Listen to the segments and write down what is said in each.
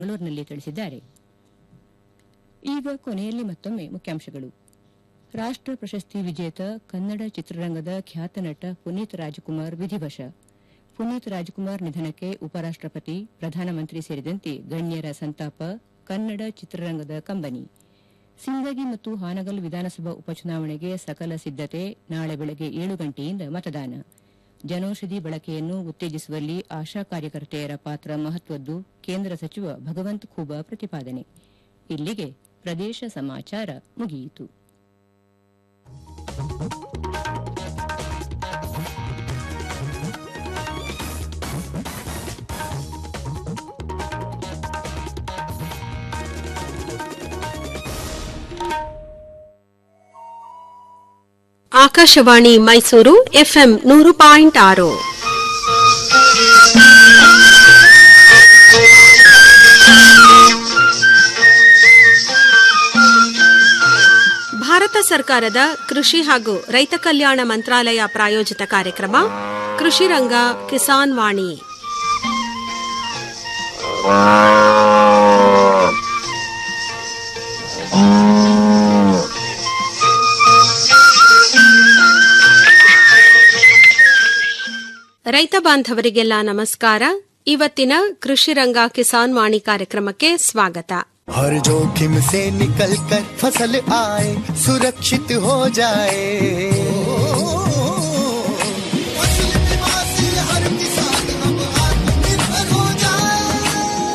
ಮಂಗಳೂರಿನಲ್ಲಿ ತಿಳಿಸಿದ್ದಾರೆ ಈಗ ಕೊನೆಯಲ್ಲಿ ಮತ್ತೊಮ್ಮೆ ಮುಖ್ಯಾಂಶಗಳು ರಾಷ್ಟ್ರ ಪ್ರಶಸ್ತಿ ವಿಜೇತ ಕನ್ನಡ ಚಿತ್ರರಂಗದ ಖ್ಯಾತ ನಟ ಪುನೀತ್ ರಾಜ್ಕುಮಾರ್ ವಿಧಿವಶ ಪುನೀತ್ ರಾಜ್ಕುಮಾರ್ ನಿಧನಕ್ಕೆ ಉಪರಾಷ್ಟ್ರಪತಿ ಪ್ರಧಾನಮಂತ್ರಿ ಸೇರಿದಂತೆ ಗಣ್ಯರ ಸಂತಾಪ ಕನ್ನಡ ಚಿತ್ರರಂಗದ ಕಂಬನಿ ಸಿಂದಗಿ ಮತ್ತು ಹಾನಗಲ್ ವಿಧಾನಸಭಾ ಉಪಚುನಾವಣೆಗೆ ಸಕಲ ಸಿದ್ದತೆ ನಾಳೆ ಬೆಳಗ್ಗೆ ಏಳು ಗಂಟೆಯಿಂದ ಮತದಾನ ಜನೌಷಧಿ ಬಳಕೆಯನ್ನು ಉತ್ತೇಜಿಸುವಲ್ಲಿ ಆಶಾ ಕಾರ್ಯಕರ್ತೆಯರ ಪಾತ್ರ ಮಹತ್ವದ್ದು ಕೇಂದ್ರ ಸಚಿವ ಭಗವಂತ್ ಖೂಬಾ ಪ್ರತಿಪಾದನೆ ಇಲ್ಲಿಗೆ ಪ್ರದೇಶ ಸಮಾಚಾರ ಮುಗಿಯಿತು ಆಕಾಶವಾಣಿ ಮೈಸೂರು ಎಫ್ಎಂ ನೂರು ಪಾಯಿಂಟ್ ಆರು ಭಾರತ ಸರ್ಕಾರದ ಕೃಷಿ ಹಾಗೂ ರೈತ ಕಲ್ಯಾಣ ಮಂತ್ರಾಲಯ ಪ್ರಾಯೋಜಿತ ಕಾರ್ಯಕ್ರಮ ಕೃಷಿ ರಂಗ ಕಿಸಾನ್ ವಾಣಿ ರೈತ ಬಾಂಧವರಿಗೆಲ್ಲ ನಮಸ್ಕಾರ ಇವತ್ತಿನ ಕೃಷಿ ರಂಗ ಕಿಸಾನ್ ವಾಣಿ ಕಾರ್ಯಕ್ರಮಕ್ಕೆ ಸ್ವಾಗತ हर जोखिम से निकल कर फसल आए सुरक्षित हो जाए फसल बीमा से हर किसान अब आत्मनिर्भर हो जाए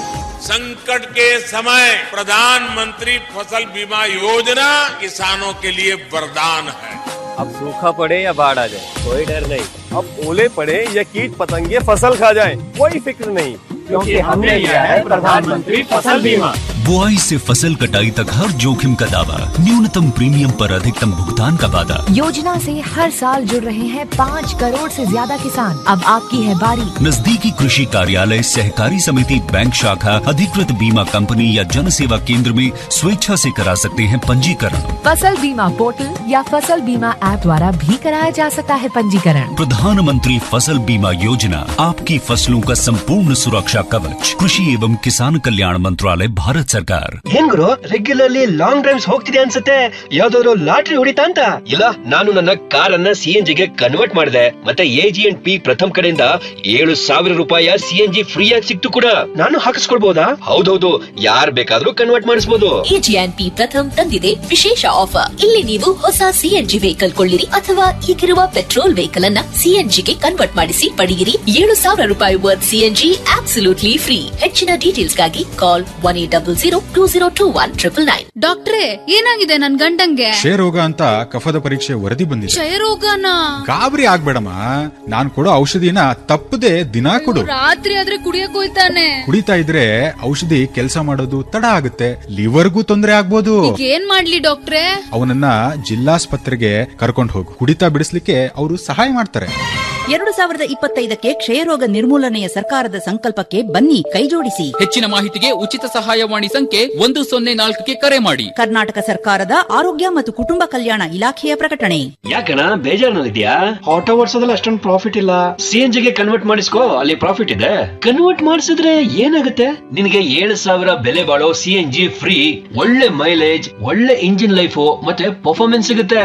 संकट के समय प्रधानमंत्री फसल बीमा योजना किसानों के लिए वरदान है अब सूखा पड़े या बाढ़ आ जाए कोई डर नहीं अब ओले पड़े या कीट पतंगे फसल खा जाए कोई फिक्र नहीं क्योंकि हमने लिया है प्रधानमंत्री फसल बीमा बुआई से फसल कटाई तक हर जोखिम का दावा न्यूनतम प्रीमियम पर अधिकतम भुगतान का वादा योजना से हर साल जुड़ रहे हैं पाँच करोड़ से ज्यादा किसान अब आपकी है बारी नजदीकी कृषि कार्यालय सहकारी समिति बैंक शाखा अधिकृत बीमा कंपनी या जन सेवा केंद्र में स्वेच्छा से करा सकते हैं पंजीकरण फसल बीमा पोर्टल या फसल बीमा ऐप द्वारा भी कराया जा सकता है पंजीकरण प्रधानमंत्री फसल बीमा योजना आपकी फसलों का संपूर्ण सुरक्षा कवच कृषि एवं किसान कल्याण मंत्रालय भारत सरकार ಏನ್ ಗುರು ರೆಗ್ಯುಲರ್ಲಿ ಲಾಂಗ್ ಡ್ರೈವ್ಸ್ ಹೋಗ್ತಿದೆ ಅನ್ಸುತ್ತೆ ಯಾವ್ದಾದ್ರು ಲಾಟ್ರಿ ಹೊಡಿತಾ ಅಂತ ಇಲ್ಲ ನಾನು ನನ್ನ ಕಾರ್ ಅನ್ನ ಸಿಎನ್ಜಿ ಗೆ ಕನ್ವರ್ಟ್ ಮಾಡಿದೆ ಮತ್ತೆ ಎಜಿ ಅಂಡ್ ಪಿ ಪ್ರಥಮ್ ಕಡೆಯಿಂದ ಏಳು ಸಾವಿರ ರೂಪಾಯಿ ಸಿಎನ್ಜಿ ಫ್ರೀ ಆಗಿ ಸಿಕ್ತು ಕೂಡ ನಾನು ಹಾಕಿಸ್ಕೊಳ್ಬಹುದಾ ಹೌದೌದು ಯಾರ್ ಬೇಕಾದ್ರೂ ಕನ್ವರ್ಟ್ ಮಾಡಿಸಬಹುದು ಎಜಿಎನ್ಪಿ ಪ್ರಥಮ್ ತಂದಿದೆ ವಿಶೇಷ ಆಫರ್ ಇಲ್ಲಿ ನೀವು ಹೊಸ ಸಿಎನ್ಜಿ ವೆಹಿಕಲ್ ಕೊಳ್ಳಿರಿ ಅಥವಾ ಈಗಿರುವ ಪೆಟ್ರೋಲ್ ವೆಹಿಕಲ್ ಅನ್ನ ಸಿಎನ್ಜಿಗೆ ಕನ್ವರ್ಟ್ ಮಾಡಿಸಿ ಪಡೆಯಿರಿ ಏಳು ಸಾವಿರ ರೂಪಾಯಿ ವರ್ತ್ ಸಿಎನ್ಜಿ ಆಬ್ಸಲ್ಯೂಟ್ಲಿ ಫ್ರೀ ಹೆಚ್ಚಿನ ಡೀಟೇಲ್ಸ್ಗಾಗಿ call one eight double zero two zero two one triple nine ಡಾಕ್ಟ್ರೇ ಏನಾಗಿದೆ ನನ್ ಗಂಡಂಗೆ ಕ್ಷಯರೋಗ ಅಂತ ಕಫದ ಪರೀಕ್ಷೆ ವರದಿ ಬಂದಿದೆ ಕ್ಷಯರೋಗನ ಗಾಬರಿ ಆಗ್ಬೇಡಮ್ಮ ನಾನ್ ಕೊಡೋ ಔಷಧಿನ ತಪ್ಪದೆ ದಿನಾ ಕೊಡು ರಾತ್ರಿ ಆದ್ರೆ ಕುಡಿಯಕ್ ಹೋಯ್ತಾನೆ ಕುಡಿತಾ ಇದ್ರೆ ಔಷಧಿ ಕೆಲಸ ಮಾಡೋದು ತಡ ಆಗುತ್ತೆ ಲಿವರ್ಗೂ ತೊಂದರೆ ಆಗ್ಬೋದು ಈಗ ಏನ್ ಮಾಡ್ಲಿ ಡಾಕ್ಟ್ರೇ ಅವನನ್ನ ಜಿಲ್ಲಾಸ್ಪತ್ರೆಗೆ ಕರ್ಕೊಂಡು ಹೋಗು ಕುಡಿತಾ ಬಿಡಿಸ್ಲಿಕ್ಕೆ ಅವರು ಸಹಾಯ ಮಾಡ್ತಾರೆ ಎರಡು ಸಾವಿರದ ಇಪ್ಪತ್ತೈದಕ್ಕೆ ಕ್ಷಯರೋಗ ನಿರ್ಮೂಲನೆಯ ಸರ್ಕಾರದ ಸಂಕಲ್ಪಕ್ಕೆ ಬನ್ನಿ ಕೈಜೋಡಿಸಿ ಹೆಚ್ಚಿನ ಮಾಹಿತಿಗೆ ಉಚಿತ ಸಹಾಯವಾಣಿ ಸಂಖ್ಯೆ ಒಂದು ಸೊನ್ನೆ ನಾಲ್ಕಕ್ಕೆ ಕರೆ ಮಾಡಿ ಕರ್ನಾಟಕ ಸರ್ಕಾರದ ಆರೋಗ್ಯ ಮತ್ತು ಕುಟುಂಬ ಕಲ್ಯಾಣ ಇಲಾಖೆಯ ಪ್ರಕಟಣೆ ಯಾಕಣ ಬೇಜಾರ್ನಲ್ಲಿದ್ಯಾ ಆಟೋ ಓಡಿಸೋದ್ರಲ್ಲಿ ಅಷ್ಟೊಂದು ಪ್ರಾಫಿಟ್ ಇಲ್ಲ ಸಿಎನ್ಜಿ ಗೆ ಕನ್ವರ್ಟ್ ಮಾಡಿಸ್ಕೋ ಅಲ್ಲಿ ಪ್ರಾಫಿಟ್ ಇದೆ ಕನ್ವರ್ಟ್ ಮಾಡಿಸಿದ್ರೆ ಏನಾಗುತ್ತೆ ನಿನಗೆ ಏಳು ಸಾವಿರ ಬೆಲೆ ಬಾಳೋ ಸಿಎನ್ಜಿ ಫ್ರೀ ಒಳ್ಳೆ ಮೈಲೇಜ್ ಒಳ್ಳೆ ಇಂಜಿನ್ ಲೈಫು ಮತ್ತೆ ಪರ್ಫಾರ್ಮೆನ್ಸ್ ಸಿಗುತ್ತೆ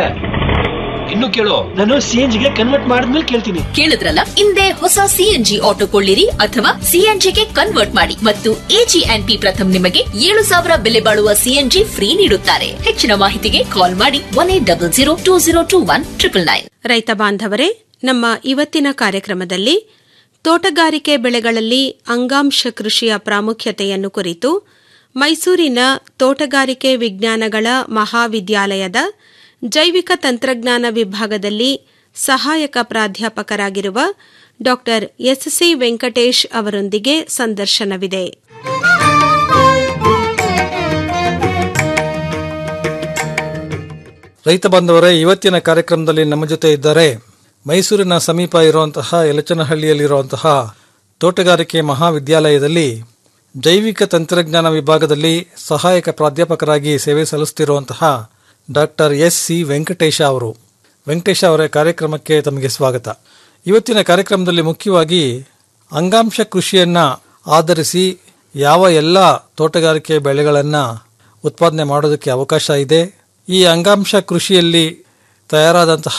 ಇನ್ನು ಕೇಳು ನಾನು ಸಿಎನ್ಜಿ ಗೆ ಕನ್ವರ್ಟ್ ಮಾಡಿದ್ಮೇಲೆ ಕೇಳ್ತೀನಿ ಕೇಳಿದ್ರಲ್ಲ ಹಿಂದೆ ಹೊಸ ಸಿಎನ್ಜಿ ಆಟೋ ಕೊಳ್ಳಿರಿ ಅಥವಾ ಸಿಎನ್ಜಿಗೆ ಕನ್ವರ್ಟ್ ಮಾಡಿ ಮತ್ತು ಎಜಿಎನ್ಪಿ ಪ್ರಥಮ್ ನಿಮಗೆ ಏಳು ಸಾವಿರ ಬೆಲೆ ಬಾಳುವ ಸಿಎನ್ಜಿ ಫ್ರೀ ನೀಡುತ್ತಾರೆ ಹೆಚ್ಚಿನ ಮಾಹಿತಿಗೆ ಕಾಲ್ ಮಾಡಿ one eight double zero two zero two one triple nine ರೈತ ಬಾಂಧವರೇ ನಮ್ಮ ಇವತ್ತಿನ ಕಾರ್ಯಕ್ರಮದಲ್ಲಿ ತೋಟಗಾರಿಕೆ ಬೆಳೆಗಳಲ್ಲಿ ಅಂಗಾಂಶ ಕೃಷಿಯ ಪ್ರಾಮುಖ್ಯತೆಯನ್ನು ಕುರಿತು ಮೈಸೂರಿನ ತೋಟಗಾರಿಕೆ ವಿಜ್ಞಾನಗಳ ಮಹಾವಿದ್ಯಾಲಯದ ಜೈವಿಕ ತಂತ್ರಜ್ಞಾನ ವಿಭಾಗದಲ್ಲಿ ಸಹಾಯಕ ಪ್ರಾಧ್ಯಾಪಕರಾಗಿರುವ ಡಾ ಎಸ್ಸಿ ವೆಂಕಟೇಶ್ ಅವರೊಂದಿಗೆ ಸಂದರ್ಶನವಿದೆ ರೈತ ಬಾಂಧವರೇ ಇವತ್ತಿನ ಕಾರ್ಯಕ್ರಮದಲ್ಲಿ ನಮ್ಮ ಜೊತೆ ಇದ್ದಾರೆ ಮೈಸೂರಿನ ಸಮೀಪ ಇರುವಂತಹ ಯಲಚನಹಳ್ಳಿಯಲ್ಲಿರುವಂತಹ ತೋಟಗಾರಿಕೆ ಮಹಾವಿದ್ಯಾಲಯದಲ್ಲಿ ಜೈವಿಕ ತಂತ್ರಜ್ಞಾನ ವಿಭಾಗದಲ್ಲಿ ಸಹಾಯಕ ಪ್ರಾಧ್ಯಾಪಕರಾಗಿ ಸೇವೆ ಸಲ್ಲಿಸುತ್ತಿರುವಂತಹ ಡಾಕ್ಟರ್ ಎಸ್ ಸಿ ವೆಂಕಟೇಶ ಅವರು ವೆಂಕಟೇಶ ಅವರ ಕಾರ್ಯಕ್ರಮಕ್ಕೆ ತಮಗೆ ಸ್ವಾಗತ ಇವತ್ತಿನ ಕಾರ್ಯಕ್ರಮದಲ್ಲಿ ಮುಖ್ಯವಾಗಿ ಅಂಗಾಂಶ ಕೃಷಿಯನ್ನ ಆಧರಿಸಿ ಯಾವ ಎಲ್ಲ ತೋಟಗಾರಿಕೆ ಬೆಳೆಗಳನ್ನು ಉತ್ಪಾದನೆ ಮಾಡೋದಕ್ಕೆ ಅವಕಾಶ ಇದೆ ಈ ಅಂಗಾಂಶ ಕೃಷಿಯಲ್ಲಿ ತಯಾರಾದಂತಹ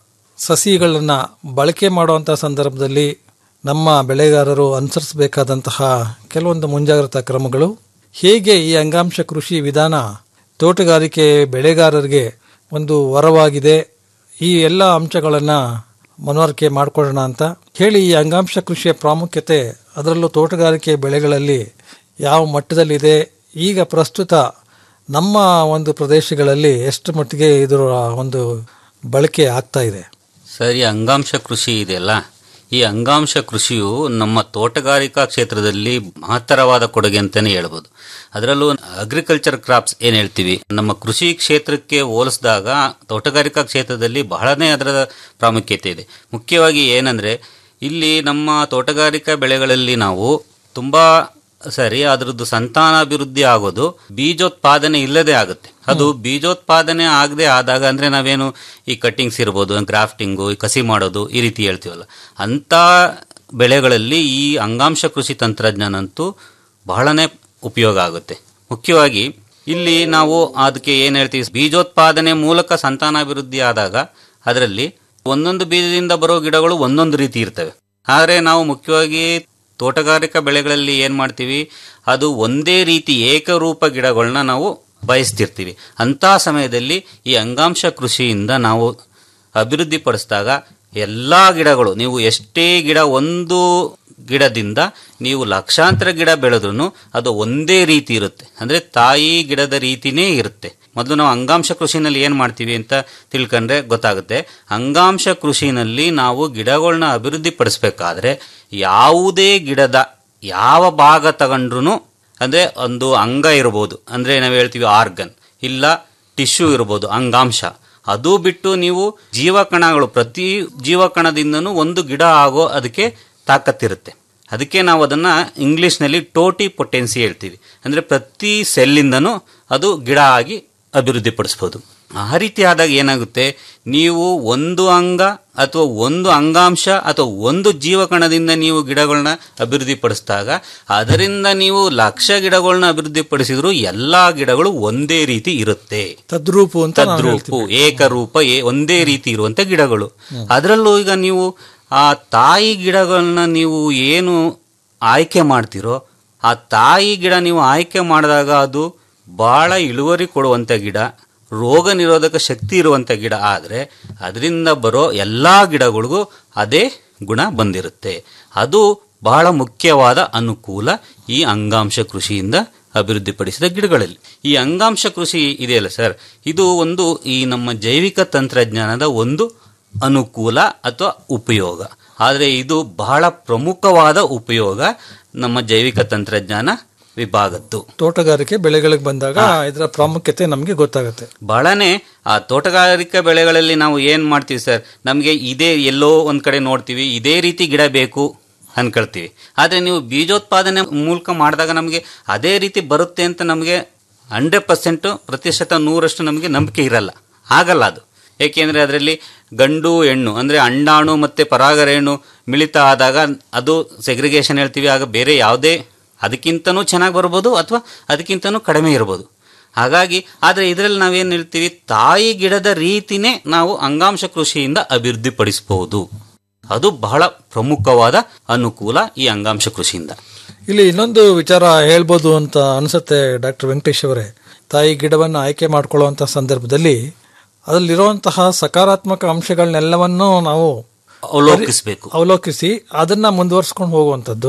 ಸಸಿಗಳನ್ನು ಬಳಕೆ ಮಾಡುವಂಥ ಸಂದರ್ಭದಲ್ಲಿ ನಮ್ಮ ಬೆಳೆಗಾರರು ಅನುಸರಿಸಬೇಕಾದಂತಹ ಕೆಲವೊಂದು ಮುಂಜಾಗ್ರತಾ ಕ್ರಮಗಳು ಹೇಗೆ ಈ ಅಂಗಾಂಶ ಕೃಷಿ ವಿಧಾನ ತೋಟಗಾರಿಕೆ ಬೆಳೆಗಾರರಿಗೆ ಒಂದು ವರವಾಗಿದೆ ಈ ಎಲ್ಲ ಅಂಶಗಳನ್ನು ಮನವರಿಕೆ ಮಾಡಿಕೊಳ್ಳೋಣ ಅಂತ ಹೇಳಿ ಈ ಅಂಗಾಂಶ ಕೃಷಿಯ ಪ್ರಾಮುಖ್ಯತೆ ಅದರಲ್ಲೂ ತೋಟಗಾರಿಕೆ ಬೆಳೆಗಳಲ್ಲಿ ಯಾವ ಮಟ್ಟದಲ್ಲಿದೆ ಈಗ ಪ್ರಸ್ತುತ ನಮ್ಮ ಒಂದು ಪ್ರದೇಶಗಳಲ್ಲಿ ಎಷ್ಟು ಮಟ್ಟಿಗೆ ಇದರ ಒಂದು ಬಳಕೆ ಆಗ್ತಾ ಇದೆ ಸರ್ ಈ ಅಂಗಾಂಶ ಕೃಷಿ ಇದೆಯಲ್ಲ ಈ ಅಂಗಾಂಶ ಕೃಷಿಯು ನಮ್ಮ ತೋಟಗಾರಿಕಾ ಕ್ಷೇತ್ರದಲ್ಲಿ ಮಹತ್ತರವಾದ ಕೊಡುಗೆ ಅಂತಾನೆ ಹೇಳ್ಬೋದು ಅದರಲ್ಲೂ ಅಗ್ರಿಕಲ್ಚರ್ ಕ್ರಾಪ್ಸ್ ಏನ್ ಹೇಳ್ತೀವಿ ನಮ್ಮ ಕೃಷಿ ಕ್ಷೇತ್ರಕ್ಕೆ ಹೋಲಿಸಿದಾಗ ತೋಟಗಾರಿಕಾ ಕ್ಷೇತ್ರದಲ್ಲಿ ಬಹಳನೇ ಅದರ ಪ್ರಾಮುಖ್ಯತೆ ಇದೆ ಮುಖ್ಯವಾಗಿ ಏನಂದ್ರೆ ಇಲ್ಲಿ ನಮ್ಮ ತೋಟಗಾರಿಕಾ ಬೆಳೆಗಳಲ್ಲಿ ನಾವು ತುಂಬಾ ಸರಿ ಅದರದ್ದು ಸಂತಾನಾಭಿವೃದ್ಧಿ ಆಗೋದು ಬೀಜೋತ್ಪಾದನೆ ಇಲ್ಲದೆ ಆಗುತ್ತೆ ಅದು ಬೀಜೋತ್ಪಾದನೆ ಆಗದೆ ಆದಾಗ ಅಂದ್ರೆ ನಾವೇನು ಈ ಕಟ್ಟಿಂಗ್ಸ್ ಇರ್ಬೋದು ಗ್ರಾಫ್ಟಿಂಗು ಈ ಕಸಿ ಮಾಡೋದು ಈ ರೀತಿ ಹೇಳ್ತೀವಲ್ಲ ಅಂತ ಬೆಳೆಗಳಲ್ಲಿ ಈ ಅಂಗಾಂಶ ಕೃಷಿ ತಂತ್ರಜ್ಞಾನ ಅಂತೂ ಬಹಳನೇ ಉಪಯೋಗ ಆಗುತ್ತೆ ಮುಖ್ಯವಾಗಿ ಇಲ್ಲಿ ನಾವು ಅದಕ್ಕೆ ಏನು ಹೇಳ್ತೀವಿ ಬೀಜೋತ್ಪಾದನೆ ಮೂಲಕ ಸಂತಾನಾಭಿವೃದ್ಧಿ ಆದಾಗ ಅದರಲ್ಲಿ ಒಂದೊಂದು ಬೀಜದಿಂದ ಬರೋ ಗಿಡಗಳು ಒಂದೊಂದು ರೀತಿ ಇರ್ತವೆ ಆದರೆ ನಾವು ಮುಖ್ಯವಾಗಿ ತೋಟಗಾರಿಕಾ ಬೆಳೆಗಳಲ್ಲಿ ಏನು ಮಾಡ್ತೀವಿ ಅದು ಒಂದೇ ರೀತಿ ಏಕರೂಪ ಗಿಡಗಳನ್ನ ನಾವು ಬಯಸ್ತಿರ್ತೀವಿ ಅಂಥ ಸಮಯದಲ್ಲಿ ಈ ಅಂಗಾಂಶ ಕೃಷಿಯಿಂದ ನಾವು ಅಭಿವೃದ್ಧಿಪಡಿಸಿದಾಗ ಎಲ್ಲ ಗಿಡಗಳು ನೀವು ಎಷ್ಟೇ ಗಿಡ ಒಂದು ಗಿಡದಿಂದ ನೀವು ಲಕ್ಷಾಂತರ ಗಿಡ ಬೆಳೆದ್ರೂ ಅದು ಒಂದೇ ರೀತಿ ಇರುತ್ತೆ ಅಂದರೆ ತಾಯಿ ಗಿಡದ ರೀತಿನೇ ಇರುತ್ತೆ ಮೊದಲು ನಾವು ಅಂಗಾಂಶ ಕೃಷಿನಲ್ಲಿ ಏನು ಮಾಡ್ತೀವಿ ಅಂತ ತಿಳ್ಕೊಂಡ್ರೆ ಗೊತ್ತಾಗುತ್ತೆ ಅಂಗಾಂಶ ಕೃಷಿನಲ್ಲಿ ನಾವು ಗಿಡಗಳನ್ನ ಅಭಿವೃದ್ಧಿಪಡಿಸ್ಬೇಕಾದ್ರೆ ಯಾವುದೇ ಗಿಡದ ಯಾವ ಭಾಗ ತಗೊಂಡ್ರು ಅಂದರೆ ಒಂದು ಅಂಗ ಇರ್ಬೋದು ಅಂದರೆ ನಾವು ಹೇಳ್ತೀವಿ ಆರ್ಗನ್ ಇಲ್ಲ ಟಿಶ್ಯೂ ಇರ್ಬೋದು ಅಂಗಾಂಶ ಅದು ಬಿಟ್ಟು ನೀವು ಜೀವಕಣಗಳು ಪ್ರತಿ ಜೀವಕಣದಿಂದನೂ ಒಂದು ಗಿಡ ಆಗೋ ಅದಕ್ಕೆ ತಾಕತ್ತಿರುತ್ತೆ ಅದಕ್ಕೆ ನಾವು ಅದನ್ನು ಇಂಗ್ಲೀಷ್ನಲ್ಲಿ ಟೋಟಿ ಪೊಟೆನ್ಸಿ ಹೇಳ್ತೀವಿ ಅಂದರೆ ಪ್ರತಿ ಸೆಲ್ಲಿಂದನೂ ಅದು ಗಿಡ ಆಗಿ ಅಭಿವೃದ್ಧಿಪಡಿಸ್ಬೋದು ಆ ರೀತಿ ಆದಾಗ ಏನಾಗುತ್ತೆ ನೀವು ಒಂದು ಅಂಗ ಅಥವಾ ಒಂದು ಅಂಗಾಂಶ ಅಥವಾ ಒಂದು ಜೀವಕಣದಿಂದ ನೀವು ಗಿಡಗಳನ್ನ ಅಭಿವೃದ್ಧಿಪಡಿಸಿದಾಗ ಅದರಿಂದ ನೀವು ಲಕ್ಷ ಗಿಡಗಳನ್ನ ಅಭಿವೃದ್ಧಿಪಡಿಸಿದ್ರು ಎಲ್ಲಾ ಗಿಡಗಳು ಒಂದೇ ರೀತಿ ಇರುತ್ತೆ ತದ್ರೂಪು ಅಂತ ನಾವು ತದ್ರೂಪು ಏಕರೂಪ ಏ- ಒಂದೇ ರೀತಿ ಇರುವಂತ ಗಿಡಗಳು ಅದರಲ್ಲೂ ಈಗ ನೀವು ಆ ತಾಯಿ ಗಿಡಗಳನ್ನ ನೀವು ಏನು ಆಯ್ಕೆ ಮಾಡ್ತೀರೋ ಆ ತಾಯಿ ಗಿಡ ನೀವು ಆಯ್ಕೆ ಮಾಡಿದಾಗ ಅದು ಬಹಳ ಇಳುವರಿ ಕೊಡುವಂತ ಗಿಡ ರೋಗ ನಿರೋಧಕ ಶಕ್ತಿ ಇರುವಂತ ಗಿಡ ಆದರೆ ಅದರಿಂದ ಬರೋ ಎಲ್ಲಾ ಗಿಡಗಳಿಗೂ ಅದೇ ಗುಣ ಬಂದಿರುತ್ತೆ ಅದು ಬಹಳ ಮುಖ್ಯವಾದ ಅನುಕೂಲ ಈ ಅಂಗಾಂಶ ಕೃಷಿಯಿಂದ ಅಭಿವೃದ್ಧಿಪಡಿಸಿದ ಗಿಡಗಳಲ್ಲಿ ಈ ಅಂಗಾಂಶ ಕೃಷಿ ಇದೆಯಲ್ಲ ಸರ್ ಇದು ಒಂದು ಈ ನಮ್ಮ ಜೈವಿಕ ತಂತ್ರಜ್ಞಾನದ ಒಂದು ಅನುಕೂಲ ಅಥವಾ ಉಪಯೋಗ ಆದರೆ ಇದು ಬಹಳ ಪ್ರಮುಖವಾದ ಉಪಯೋಗ ನಮ್ಮ ಜೈವಿಕ ತಂತ್ರಜ್ಞಾನ ವಿಭಾಗದ್ದು ತೋಟಗಾರಿಕೆ ಬೆಳೆಗಳಿಗೆ ಬಂದಾಗ ಇದರ ಪ್ರಾಮುಖ್ಯತೆ ನಮಗೆ ಗೊತ್ತಾಗುತ್ತೆ ಬಹಳನೇ ಆ ತೋಟಗಾರಿಕಾ ಬೆಳೆಗಳಲ್ಲಿ ನಾವು ಏನ್ ಮಾಡ್ತೀವಿ ಸರ್ ನಮಗೆ ಇದೇ ಎಲ್ಲೋ ಒಂದ್ ಕಡೆ ನೋಡ್ತೀವಿ ಇದೇ ರೀತಿ ಗಿಡ ಬೇಕು ಅನ್ಕೊಳ್ತೀವಿ ಆದ್ರೆ ನೀವು ಬೀಜೋತ್ಪಾದನೆ ಮೂಲಕ ಮಾಡಿದಾಗ ನಮಗೆ ಅದೇ ರೀತಿ ಬರುತ್ತೆ ಅಂತ ನಮಗೆ ಹಂಡ್ರೆಡ್ ಪರ್ಸೆಂಟ್ ಪ್ರತಿಶತ ನೂರಷ್ಟು ನಮಗೆ ನಂಬಿಕೆ ಇರಲ್ಲ ಆಗಲ್ಲ ಅದು ಏಕೆಂದ್ರೆ ಅದರಲ್ಲಿ ಗಂಡು ಹೆಣ್ಣು ಅಂದ್ರೆ ಅಂಡಾಣು ಮತ್ತೆ ಪರಾಗರೇಣು ಮಿಳಿತ ಆದಾಗ ಅದು ಸೆಗ್ರಿಗೇಷನ್ ಹೇಳ್ತೀವಿ ಆಗ ಬೇರೆ ಯಾವುದೇ ಅದಕ್ಕಿಂತನೂ ಚೆನ್ನಾಗಿ ಬರ್ಬೋದು ಅಥವಾ ಅದಕ್ಕಿಂತನೂ ಕಡಿಮೆ ಇರ್ಬೋದು ಹಾಗಾಗಿ ಆದರೆ ಇದರಲ್ಲಿ ನಾವೇನು ಹೇಳ್ತೀವಿ ತಾಯಿ ಗಿಡದ ರೀತಿನೇ ನಾವು ಅಂಗಾಂಶ ಕೃಷಿಯಿಂದ ಅಭಿವೃದ್ಧಿಪಡಿಸಬಹುದು ಅದು ಬಹಳ ಪ್ರಮುಖವಾದ ಅನುಕೂಲ ಈ ಅಂಗಾಂಶ ಕೃಷಿಯಿಂದ ಇಲ್ಲಿ ಇನ್ನೊಂದು ವಿಚಾರ ಹೇಳ್ಬೋದು ಅಂತ ಅನ್ಸುತ್ತೆ ಡಾಕ್ಟರ್ ವೆಂಕಟೇಶ್ ಅವರೇ ತಾಯಿ ಗಿಡವನ್ನು ಆಯ್ಕೆ ಮಾಡ್ಕೊಳ್ಳುವಂತ ಸಂದರ್ಭದಲ್ಲಿ ಅದರಲ್ಲಿರುವಂತಹ ಸಕಾರಾತ್ಮಕ ಅಂಶಗಳನ್ನೆಲ್ಲವನ್ನೂ ನಾವು ಅವಲೋಕಿಸಬೇಕು ಅವಲೋಕಿಸಿ ಅದನ್ನ ಮುಂದುವರ್ಸ್ಕೊಂಡು ಹೋಗುವಂಥದ್ದು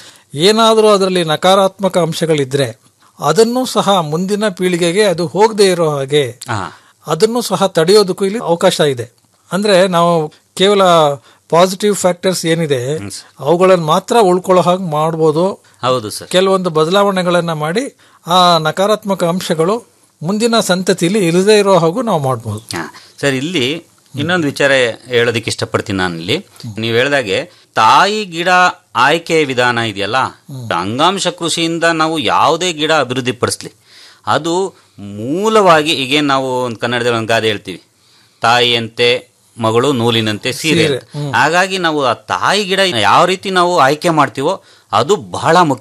ಏನಾದರೂ ಅದರಲ್ಲಿ ನಕಾರಾತ್ಮಕ ಅಂಶಗಳಿದ್ರೆ ಅದನ್ನು ಸಹ ಮುಂದಿನ ಪೀಳಿಗೆಗೆ ಅದು ಹೋಗದೆ ಇರೋ ಹಾಗೆ ಅದನ್ನು ಸಹ ತಡೆಯೋದಕ್ಕೂ ಇಲ್ಲಿ ಅವಕಾಶ ಇದೆ ಅಂದ್ರೆ ನಾವು ಕೇವಲ ಪಾಸಿಟಿವ್ ಫ್ಯಾಕ್ಟರ್ಸ್ ಏನಿದೆ ಅವುಗಳನ್ನು ಮಾತ್ರ ಉಳ್ಕೊಳ್ಳೋ ಹಾಗೆ ಮಾಡ್ಬೋದು ಹೌದು ಸರ್ ಕೆಲವೊಂದು ಬದಲಾವಣೆಗಳನ್ನ ಮಾಡಿ ಆ ನಕಾರಾತ್ಮಕ ಅಂಶಗಳು ಮುಂದಿನ ಸಂತತಿಲಿ ಇಲ್ಲದೆ ಇರೋ ಹಾಗೂ ನಾವು ಮಾಡ್ಬೋದು ಸರ್ ಇಲ್ಲಿ ಇನ್ನೊಂದು ವಿಚಾರ ಹೇಳೋದಕ್ಕೆ ಇಷ್ಟಪಡ್ತೀನಿ ನಾನು ಇಲ್ಲಿ ನೀವು ಹೇಳ್ದಾಗೆ ತಾಯಿ ಗಿಡ ಆಯ್ಕೆ ವಿಧಾನ ಇದೆಯಲ್ಲ ಅಂಗಾಂಶ ಕೃಷಿಯಿಂದ ನಾವು ಯಾವುದೇ ಗಿಡ ಅಭಿವೃದ್ಧಿಪಡಿಸ್ಲಿ ಅದು ಮೂಲವಾಗಿ ಈಗ ನಾವು ಒಂದು ಕನ್ನಡದಲ್ಲಿ ಒಂದು ಗಾದೆ ಹೇಳ್ತೀವಿ ತಾಯಿಯಂತೆ ಮಗಳು ನೂಲಿನಂತೆ ಸೀರೆ ಸೀರೆ, ಅಂತ. ಹಾಗಾಗಿ ನಾವು ಆ ತಾಯಿ ಗಿಡ ಯಾವ ರೀತಿ ನಾವು ಆಯ್ಕೆ ಮಾಡ್ತೀವೋ ಅದು ಬಹಳ ಮುಖ್ಯ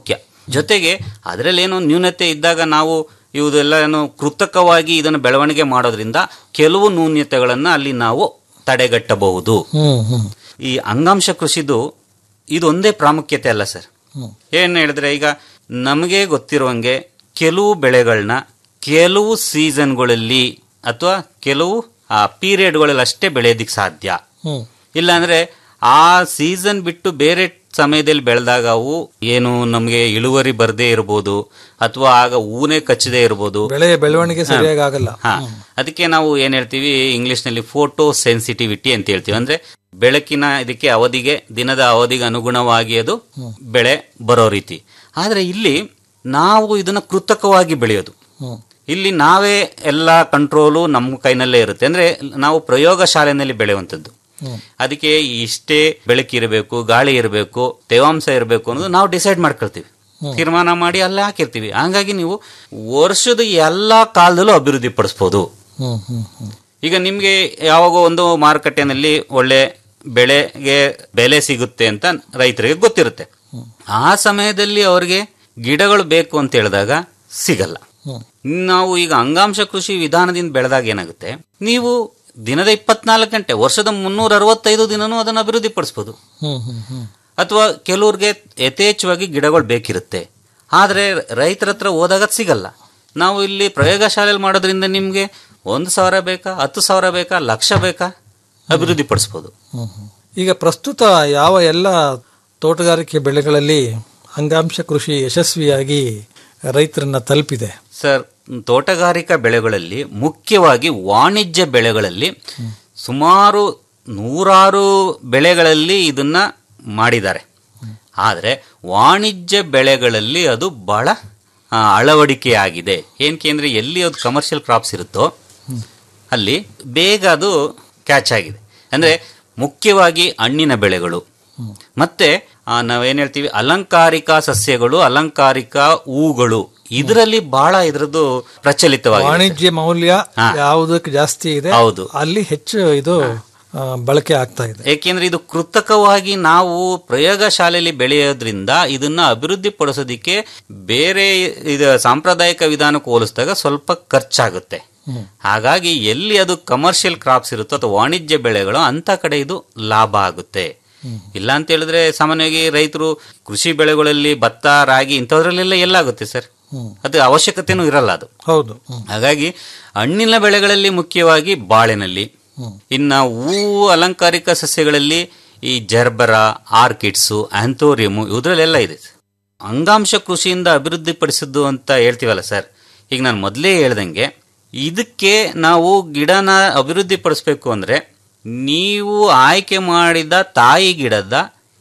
ಜೊತೆಗೆ ಅದರಲ್ಲೇನೋ ನ್ಯೂನತೆ ಇದ್ದಾಗ ನಾವು ಇವುದೆಲ್ಲ ಏನು ಕೃತಕವಾಗಿ ಇದನ್ನು ಬೆಳವಣಿಗೆ ಮಾಡೋದ್ರಿಂದ ಕೆಲವು ನ್ಯೂನ್ಯತೆಗಳನ್ನು ಅಲ್ಲಿ ನಾವು ತಡೆಗಟ್ಟಬಹುದು ಹ್ಮ್ ಹ್ಮ್ ಈ ಅಂಗಾಂಶ ಕೃಷಿದು ಇದೊಂದೇ ಪ್ರಾಮುಖ್ಯತೆ ಅಲ್ಲ ಸರ್ ಹ್ಮ್. ಏನು ಹೇಳಿದ್ರೆ ಈಗ ನಮಗೆ ಗೊತ್ತಿರುವಂಗೆ ಕೆಲವು ಬೆಳೆಗಳನ್ನ ಕೆಲವು ಸೀಸನ್ಗಳಲ್ಲಿ ಅಥವಾ ಕೆಲವು ಪೀರಿಯಡ್ಗಳಲ್ಲಿ ಅಷ್ಟೇ ಬೆಳೆಯೋದಿಕ್ಕೆ ಸಾಧ್ಯ ಹ್ಮ್ ಇಲ್ಲಾಂದ್ರೆ ಆ ಸೀಸನ್ ಬಿಟ್ಟು ಬೇರೆ ಸಮಯದಲ್ಲಿ ಬೆಳೆದಾಗ ಅವು ಏನು ನಮಗೆ ಇಳುವರಿ ಬರದೇ ಇರ್ಬೋದು ಅಥವಾ ಆಗ ಹೂನೇ ಕಚ್ಚದೇ ಇರ್ಬೋದು ಬೆಳೆಯ ಬೆಳವಣಿಗೆ ಸರಿಯಾಗಿ ಆಗಲ್ಲ ಹಾ ಅದಕ್ಕೆ ನಾವು ಏನ್ ಹೇಳ್ತೀವಿ ಇಂಗ್ಲಿಷ್ ನಲ್ಲಿ ಫೋಟೋ ಸೆನ್ಸಿಟಿವಿಟಿ ಅಂತ ಹೇಳ್ತೀವಿ ಅಂದ್ರೆ ಬೆಳಕಿನ ಇದಕ್ಕೆ ಅವಧಿಗೆ ದಿನದ ಅವಧಿಗೆ ಅನುಗುಣವಾಗಿ ಅದು ಬೆಳೆ ಬರೋ ರೀತಿ ಆದ್ರೆ ಇಲ್ಲಿ ನಾವು ಇದನ್ನ ಕೃತಕವಾಗಿ ಬೆಳೆಯೋದು ಹ್ಮ್ ಇಲ್ಲಿ ನಾವೇ ಎಲ್ಲ ಕಂಟ್ರೋಲು ನಮ್ಮ ಕೈನಲ್ಲೇ ಇರುತ್ತೆ ಅಂದ್ರೆ ನಾವು ಪ್ರಯೋಗ ಶಾಲೆಯಲ್ಲಿ ಬೆಳೆಯುವಂಥದ್ದು ಹ್ಮ್. ಅದಕ್ಕೆ ಇಷ್ಟೇ ಬೆಳಕಿರಬೇಕು ಗಾಳಿ ಇರಬೇಕು ತೇವಾಂಶ ಇರಬೇಕು ಅನ್ನೋದು ನಾವು ಡಿಸೈಡ್ ಮಾಡ್ಕೊಳ್ತೀವಿ ಹ್ಮ್. ತೀರ್ಮಾನ ಮಾಡಿ ಅಲ್ಲೇ ಹಾಕಿರ್ತೀವಿ ಹಂಗಾಗಿ ನೀವು ವರ್ಷದ ಎಲ್ಲಾ ಕಾಲದಲ್ಲೂ ಅಭಿವೃದ್ಧಿ ಪಡಿಸ್ಬೋದು ಹ್ಮ್ ಹ್ಮ್ ಹ್ಮ್ ಈಗ ನಿಮ್ಗೆ ಯಾವಾಗೋ ಒಂದು ಮಾರುಕಟ್ಟೆನಲ್ಲಿ ಒಳ್ಳೆ ಬೆಳೆಗೆ ಬೆಲೆ ಸಿಗುತ್ತೆ ಅಂತ ರೈತರಿಗೆ ಗೊತ್ತಿರುತ್ತೆ ಆ ಸಮಯದಲ್ಲಿ ಅವ್ರಿಗೆ ಗಿಡಗಳು ಬೇಕು ಅಂತ ಹೇಳಿದಾಗ ಸಿಗಲ್ಲ ಹ್ಮ್. ನಾವು ಈಗ ಅಂಗಾಂಶ ಕೃಷಿ ವಿಧಾನದಿಂದ ಬೆಳೆದಾಗ ಏನಾಗುತ್ತೆ ನೀವು ದಿನದ ಇಪ್ಪತ್ನಾಲ್ಕು ಗಂಟೆ ವರ್ಷದ ಮುನ್ನೂರ ಅರವತ್ತೈದು ದಿನನೂ ಅದನ್ನು ಅಭಿವೃದ್ಧಿ ಪಡಿಸ್ಬೋದು ಹ್ಮ್ ಹ್ಮ್ ಹ್ಮ್ ಅಥವಾ ಕೆಲವ್ರಿಗೆ ಯಥೇಚ್ಛವಾಗಿ ಗಿಡಗಳು ಬೇಕಿರುತ್ತೆ ಆದರೆ ರೈತರ ಹತ್ರ ಹೋದಾಗ ಅದ್ ಸಿಗಲ್ಲ ನಾವು ಇಲ್ಲಿ ಪ್ರಯೋಗಶಾಲೆಯಲ್ಲಿ ಮಾಡೋದ್ರಿಂದ ನಿಮಗೆ ಒಂದು ಸಾವಿರ ಬೇಕಾ ಹತ್ತು ಸಾವಿರ ಬೇಕಾ ಲಕ್ಷ ಬೇಕಾ ಅಭಿವೃದ್ಧಿ ಪಡಿಸ್ಬೋದು ಹ್ಮ್ ಹ್ಮ್. ಈಗ ಪ್ರಸ್ತುತ ಯಾವ ಎಲ್ಲ ತೋಟಗಾರಿಕೆ ಬೆಳೆಗಳಲ್ಲಿ ಅಂಗಾಂಶ ಕೃಷಿ ಯಶಸ್ವಿಯಾಗಿ ರೈತರನ್ನ ತಲುಪಿದೆ ಸರ್ ತೋಟಗಾರಿಕಾ ಬೆಳೆಗಳಲ್ಲಿ ಮುಖ್ಯವಾಗಿ ವಾಣಿಜ್ಯ ಬೆಳೆಗಳಲ್ಲಿ ಸುಮಾರು ನೂರಾರು ಬೆಳೆಗಳಲ್ಲಿ ಇದನ್ನ ಮಾಡಿದ್ದಾರೆ ಆದರೆ ವಾಣಿಜ್ಯ ಬೆಳೆಗಳಲ್ಲಿ ಅದು ಬಹಳ ಆ, ಅಳವಡಿಕೆಯಾಗಿದೆ ಏನಕ್ಕೆ ಅಂದರೆ ಎಲ್ಲಿ ಅದು ಕಮರ್ಷಿಯಲ್ ಕ್ರಾಪ್ಸ್ ಇರುತ್ತೋ ಅಲ್ಲಿ ಬೇಗ ಅದು ಕ್ಯಾಚ್ ಆಗಿದೆ ಅಂದರೆ ಮುಖ್ಯವಾಗಿ ಹಣ್ಣಿನ ಬೆಳೆಗಳು ಮತ್ತೆ ಆ, ನಾವೇನ್ ಹೇಳ್ತೀವಿ ಅಲಂಕಾರಿಕ ಸಸ್ಯಗಳು ಅಲಂಕಾರಿಕ ಹೂಗಳು ಇದರಲ್ಲಿ ಬಹಳ ಇದ್ರದ್ದು ಪ್ರಚಲಿತವಾಗಿದೆ ವಾಣಿಜ್ಯ ಮೌಲ್ಯ ಹಾ. ಯಾವುದಕ್ಕೆ ಜಾಸ್ತಿ ಇದೆ ಹೌದು. ಅಲ್ಲಿ ಹೆಚ್ಚು ಇದು ಆ, ಬಳಕೆ ಆಗ್ತಾ ಇದೆ ಏಕೆಂದ್ರೆ ಇದು ಕೃತಕವಾಗಿ ನಾವು ಪ್ರಯೋಗಶಾಲೆಯಲ್ಲಿ ಬೆಳೆಯೋದ್ರಿಂದ ಇದನ್ನ ಅಭಿವೃದ್ಧಿ ಪಡಿಸೋದಿಕ್ಕೆ ಬೇರೆ ಇದು ಸಾಂಪ್ರದಾಯಿಕ ವಿಧಾನಕ್ಕೆ ಹೋಲಿಸಿದಾಗ ಸ್ವಲ್ಪ ಖರ್ಚಾಗುತ್ತೆ ಹಾಗಾಗಿ ಎಲ್ಲಿ ಅದು ಕಮರ್ಷಿಯಲ್ ಕ್ರಾಪ್ಸ್ ಇರುತ್ತೋ ಅಥವಾ ವಾಣಿಜ್ಯ ಬೆಳೆಗಳು ಅಂತ ಕಡೆ ಇದು ಲಾಭ ಆಗುತ್ತೆ ಇಲ್ಲ ಅಂತ ಹೇಳಿದ್ರೆ ಸಾಮಾನ್ಯವಾಗಿ ರೈತರು ಕೃಷಿ ಬೆಳೆಗಳಲ್ಲಿ ಭತ್ತ ರಾಗಿ ಇಂಥದ್ರಲ್ಲೆಲ್ಲ ಎಲ್ಲಾಗುತ್ತೆ ಸರ್ ಹ್ಮ್. ಅದು ಅವಶ್ಯಕತೆನೂ ಇರಲ್ಲ ಅದು ಹೌದು ಹ್ಮ್. ಹಾಗಾಗಿ ಹಣ್ಣಿನ ಬೆಳೆಗಳಲ್ಲಿ ಮುಖ್ಯವಾಗಿ ಬಾಳೆನಲ್ಲಿ ಹ್ಮ್. ಇನ್ನ ಹೂವು ಅಲಂಕಾರಿಕ ಸಸ್ಯಗಳಲ್ಲಿ ಈ ಜರ್ಬರ ಆರ್ಕಿಡ್ಸು ಆಂಥೋರಿಯಮು ಇದ್ರಲ್ಲೆಲ್ಲ ಇದೆ ಅಂಗಾಂಶ ಕೃಷಿಯಿಂದ ಅಭಿವೃದ್ಧಿಪಡಿಸಿದ್ದು ಅಂತ ಹೇಳ್ತೀವಲ್ಲ ಸರ್ ಈಗ ನಾನು ಮೊದಲೇ ಹೇಳ್ದಂಗೆ ಇದಕ್ಕೆ ನಾವು ಗಿಡನ ಅಭಿವೃದ್ಧಿ ಪಡಿಸ್ಬೇಕು ಅಂದ್ರೆ ನೀವು ಆಯ್ಕೆ ಮಾಡಿದ ತಾಯಿ ಗಿಡದ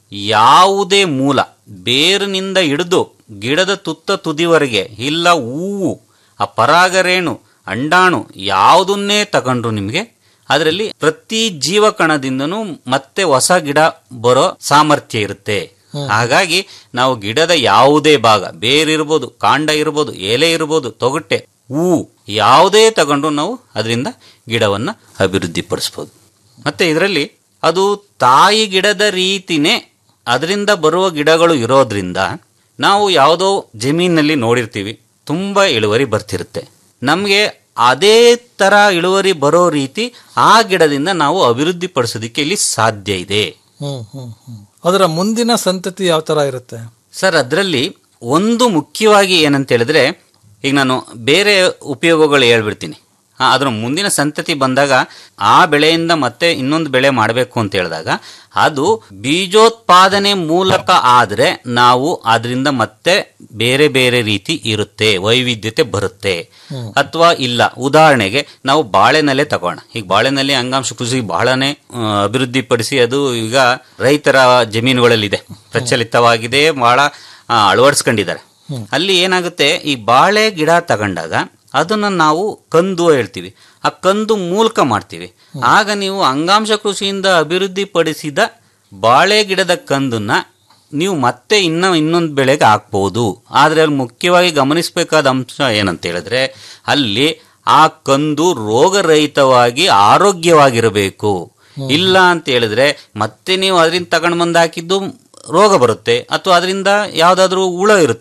ಯಾವುದೇ ಮೂಲ ಬೇರಿನಿಂದ ಹಿಡಿದು ಗಿಡದ ತುತ್ತ ತುದಿವರೆಗೆ ಇಲ್ಲ ಹೂವು ಆ ಪರಾಗರೇಣು ಅಂಡಾಣು ಯಾವುದನ್ನೇ ತಗೊಂಡ್ರು ನಿಮಗೆ ಅದರಲ್ಲಿ ಪ್ರತಿ ಜೀವಕಣದಿಂದನೂ ಮತ್ತೆ ಹೊಸ ಗಿಡ ಬರೋ ಸಾಮರ್ಥ್ಯ ಇರುತ್ತೆ ಹಾಗಾಗಿ ನಾವು ಗಿಡದ ಯಾವುದೇ ಭಾಗ ಬೇರಿರ್ಬೋದು ಕಾಂಡ ಇರ್ಬೋದು ಎಲೆ ಇರ್ಬೋದು ತೊಗಟೆ ಹೂವು ಯಾವುದೇ ತಗೊಂಡು ನಾವು ಅದರಿಂದ ಗಿಡವನ್ನ ಅಭಿವೃದ್ಧಿಪಡಿಸ್ಬೋದು ಮತ್ತೆ ಇದರಲ್ಲಿ ಅದು ತಾಯಿ ಗಿಡದ ರೀತಿನೇ ಅದರಿಂದ ಬರುವ ಗಿಡಗಳು ಇರೋದ್ರಿಂದ ನಾವು ಯಾವುದೋ ಜಮೀನಿನಲ್ಲಿ ನೋಡಿರ್ತೀವಿ ತುಂಬ ಇಳುವರಿ ಬರ್ತಿರುತ್ತೆ ನಮಗೆ ಅದೇ ಥರ ಇಳುವರಿ ಬರೋ ರೀತಿ ಆ ಗಿಡದಿಂದ ನಾವು ಅಭಿವೃದ್ಧಿ ಪಡಿಸೋದಕ್ಕೆ ಇಲ್ಲಿ ಸಾಧ್ಯ ಇದೆ ಹ್ಮ್ ಹ್ಮ್ ಹ್ಮ್ ಅದರ ಮುಂದಿನ ಸಂತತಿ ಯಾವ ತರ ಇರುತ್ತೆ ಸರ್ ಅದರಲ್ಲಿ ಒಂದು ಮುಖ್ಯವಾಗಿ ಏನಂತ ಹೇಳಿದ್ರೆ ಈಗ ನಾನು ಬೇರೆ ಉಪಯೋಗಗಳು ಹೇಳ್ಬಿಡ್ತೀನಿ ಆ, ಅದರ ಮುಂದಿನ ಸಂತತಿ ಬಂದಾಗ ಆ ಬೆಳೆಯಿಂದ ಮತ್ತೆ ಇನ್ನೊಂದು ಬೆಳೆ ಮಾಡಬೇಕು ಅಂತ ಹೇಳಿದಾಗ ಅದು ಬೀಜೋತ್ಪಾದನೆ ಮೂಲಕ ಆದರೆ ನಾವು ಅದರಿಂದ ಮತ್ತೆ ಬೇರೆ ಬೇರೆ ರೀತಿ ಇರುತ್ತೆ ವೈವಿಧ್ಯತೆ ಬರುತ್ತೆ ಅಥವಾ ಇಲ್ಲ ಉದಾಹರಣೆಗೆ ನಾವು ಬಾಳೆನಲ್ಲೇ ತಗೋಣ ಈಗ ಬಾಳೆನಲ್ಲಿ ಅಂಗಾಂಶ ಕೃಷಿ ಬಹಳನೇ ಆ, ಅಭಿವೃದ್ಧಿಪಡಿಸಿ ಅದು ಈಗ ರೈತರ ಜಮೀನುಗಳಲ್ಲಿದೆ ಪ್ರಚಲಿತವಾಗಿದೆ ಬಹಳ ಆ, ಅಳವಡಿಸ್ಕೊಂಡಿದ್ದಾರೆ ಅಲ್ಲಿ ಏನಾಗುತ್ತೆ ಈ ಬಾಳೆ ಗಿಡ ತಗೊಂಡಾಗ ಅದನ್ನ ನಾವು ಕಂದು ಹೇಳ್ತೀವಿ ಆ ಕಂದು ಮೂಲಕ ಮಾಡ್ತೀವಿ ಆಗ ನೀವು ಅಂಗಾಂಶ ಕೃಷಿಯಿಂದ ಅಭಿವೃದ್ಧಿಪಡಿಸಿದ ಬಾಳೆ ಗಿಡದ ಕಂದನ್ನ ನೀವು ಮತ್ತೆ ಇನ್ನ ಇನ್ನೊಂದು ಬೆಳೆಗೆ ಹಾಕ್ಬಹುದು ಆದ್ರೆ ಅಲ್ಲಿ ಮುಖ್ಯವಾಗಿ ಗಮನಿಸಬೇಕಾದ ಅಂಶ ಏನಂತ ಹೇಳಿದ್ರೆ ಅಲ್ಲಿ ಆ ಕಂದು ರೋಗರಹಿತವಾಗಿ ಆರೋಗ್ಯವಾಗಿರಬೇಕು ಇಲ್ಲ ಅಂತ ಹೇಳಿದ್ರೆ ಮತ್ತೆ ನೀವು ಅದರಿಂದ ತಗೊಂಡು ಬಂದು ಹಾಕಿದ್ದು ರೋಗ ಬರುತ್ತೆ ಅಥವಾ ಅದರಿಂದ ಯಾವ್ದಾದ್ರೂ ಹುಳ ಇರುತ್ತೆ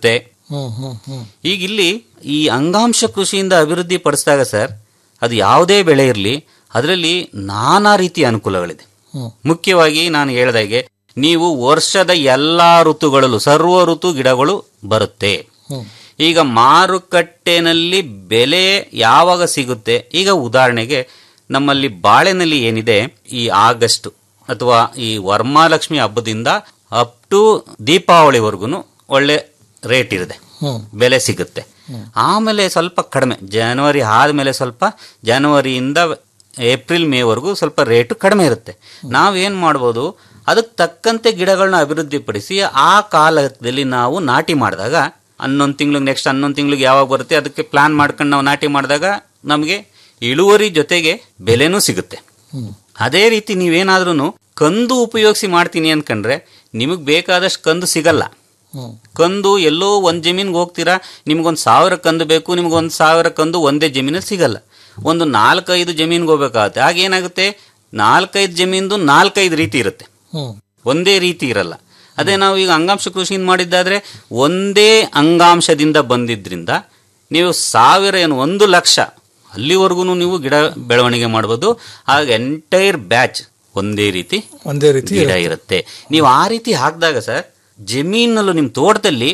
ಹ್ಮ್ ಹ್ಮ್ ಹ್ಮ್ ಈಗ ಇಲ್ಲಿ ಈ ಅಂಗಾಂಶ ಕೃಷಿಯಿಂದ ಅಭಿವೃದ್ಧಿ ಪಡಿಸಿದಾಗ ಸರ್ ಅದು ಯಾವುದೇ ಬೆಳೆ ಇರಲಿ ಅದರಲ್ಲಿ ನಾನಾ ರೀತಿಯ ಅನುಕೂಲಗಳಿದೆ ಹ್ಮ್. ಮುಖ್ಯವಾಗಿ ನಾನು ಹೇಳ್ದಾಗೆ ನೀವು ವರ್ಷದ ಎಲ್ಲಾ ಋತುಗಳಲ್ಲೂ ಸರ್ವ ಋತು ಗಿಡಗಳು ಬರುತ್ತೆ ಹ್ಮ್. ಈಗ ಮಾರುಕಟ್ಟೆನಲ್ಲಿ ಬೆಲೆ ಯಾವಾಗ ಸಿಗುತ್ತೆ ಈಗ ಉದಾಹರಣೆಗೆ ನಮ್ಮಲ್ಲಿ ಬಾಳೆನಲ್ಲಿ ಏನಿದೆ ಈ ಆಗಸ್ಟ್ ಅಥವಾ ಈ ವರಮಹಾಲಕ್ಷ್ಮಿ ಹಬ್ಬದಿಂದ ಅಪ್ ಟು ದೀಪಾವಳಿವರೆಗೂ ಒಳ್ಳೆ ರೇಟ್ ಇರುತ್ತೆ ಹ್ಮ್. ಬೆಲೆ ಸಿಗುತ್ತೆ ಆಮೇಲೆ ಸ್ವಲ್ಪ ಕಡಿಮೆ ಜನವರಿ ಆದಮೇಲೆ ಸ್ವಲ್ಪ ಜನವರಿಯಿಂದ ಏಪ್ರಿಲ್ ಮೇವರೆಗೂ ಸ್ವಲ್ಪ ರೇಟು ಕಡಿಮೆ ಇರುತ್ತೆ ನಾವೇನು ಮಾಡ್ಬೋದು ಅದಕ್ಕೆ ತಕ್ಕಂತೆ ಗಿಡಗಳನ್ನ ಅಭಿವೃದ್ಧಿಪಡಿಸಿ ಆ ಕಾಲದಲ್ಲಿ ನಾವು ನಾಟಿ ಮಾಡಿದಾಗ ಹನ್ನೊಂದು ತಿಂಗ್ಳಿಗೆ ನೆಕ್ಸ್ಟ್ ಹನ್ನೊಂದು ತಿಂಗ್ಳಿಗೆ ಯಾವಾಗ ಬರುತ್ತೆ ಅದಕ್ಕೆ ಪ್ಲಾನ್ ಮಾಡ್ಕೊಂಡು ನಾವು ನಾಟಿ ಮಾಡಿದಾಗ ನಮಗೆ ಇಳುವರಿ ಜೊತೆಗೆ ಬೆಲೆನೂ ಸಿಗುತ್ತೆ ಅದೇ ರೀತಿ ನೀವೇನಾದ್ರೂ ಕಂದು ಉಪಯೋಗಿಸಿ ಮಾಡ್ತೀನಿ ಅನ್ಕೊಂಡ್ರೆ ನಿಮಗೆ ಬೇಕಾದಷ್ಟು ಕಂದು ಸಿಗಲ್ಲ ಕಂದು ಎಲ್ಲೋ ಒಂದು ಜಮೀನ್ಗೆ ಹೋಗ್ತೀರಾ ನಿಮ್ಗೊಂದು ಸಾವಿರ ಕಂದು ಬೇಕು ನಿಮ್ಗೊಂದು ಸಾವಿರ ಕಂದು ಒಂದೇ ಜಮೀನಲ್ಲಿ ಸಿಗಲ್ಲ ಒಂದು ನಾಲ್ಕೈದು ಜಮೀನ್ಗೆ ಹೋಗ್ಬೇಕಾಗತ್ತೆ ಆಗ ಏನಾಗುತ್ತೆ ನಾಲ್ಕೈದು ಜಮೀನ್ದು ನಾಲ್ಕೈದು ರೀತಿ ಇರುತ್ತೆ ಹ್ಮ್ ಒಂದೇ ರೀತಿ ಇರಲ್ಲ ಅದೇ ನಾವು ಈಗ ಅಂಗಾಂಶ ಕೃಷಿಯಿಂದ ಮಾಡಿದ್ದಾದ್ರೆ ಒಂದೇ ಅಂಗಾಂಶದಿಂದ ಬಂದಿದ್ರಿಂದ ನೀವು ಸಾವಿರ ಏನು ಒಂದು ಲಕ್ಷ ಅಲ್ಲಿವರೆಗೂ ನೀವು ಗಿಡ ಬೆಳವಣಿಗೆ ಮಾಡ್ಬೋದು ಆಗ ಎಂಟೈರ್ ಬ್ಯಾಚ್ ಒಂದೇ ರೀತಿ ಒಂದೇ ರೀತಿ ಗಿಡ ಇರುತ್ತೆ ನೀವು ಆ ರೀತಿ ಹಾಕಿದಾಗ ಸರ್ ಜಮೀನಲ್ಲೂ ನಿಮ್ಮ ತೋಟದಲ್ಲಿ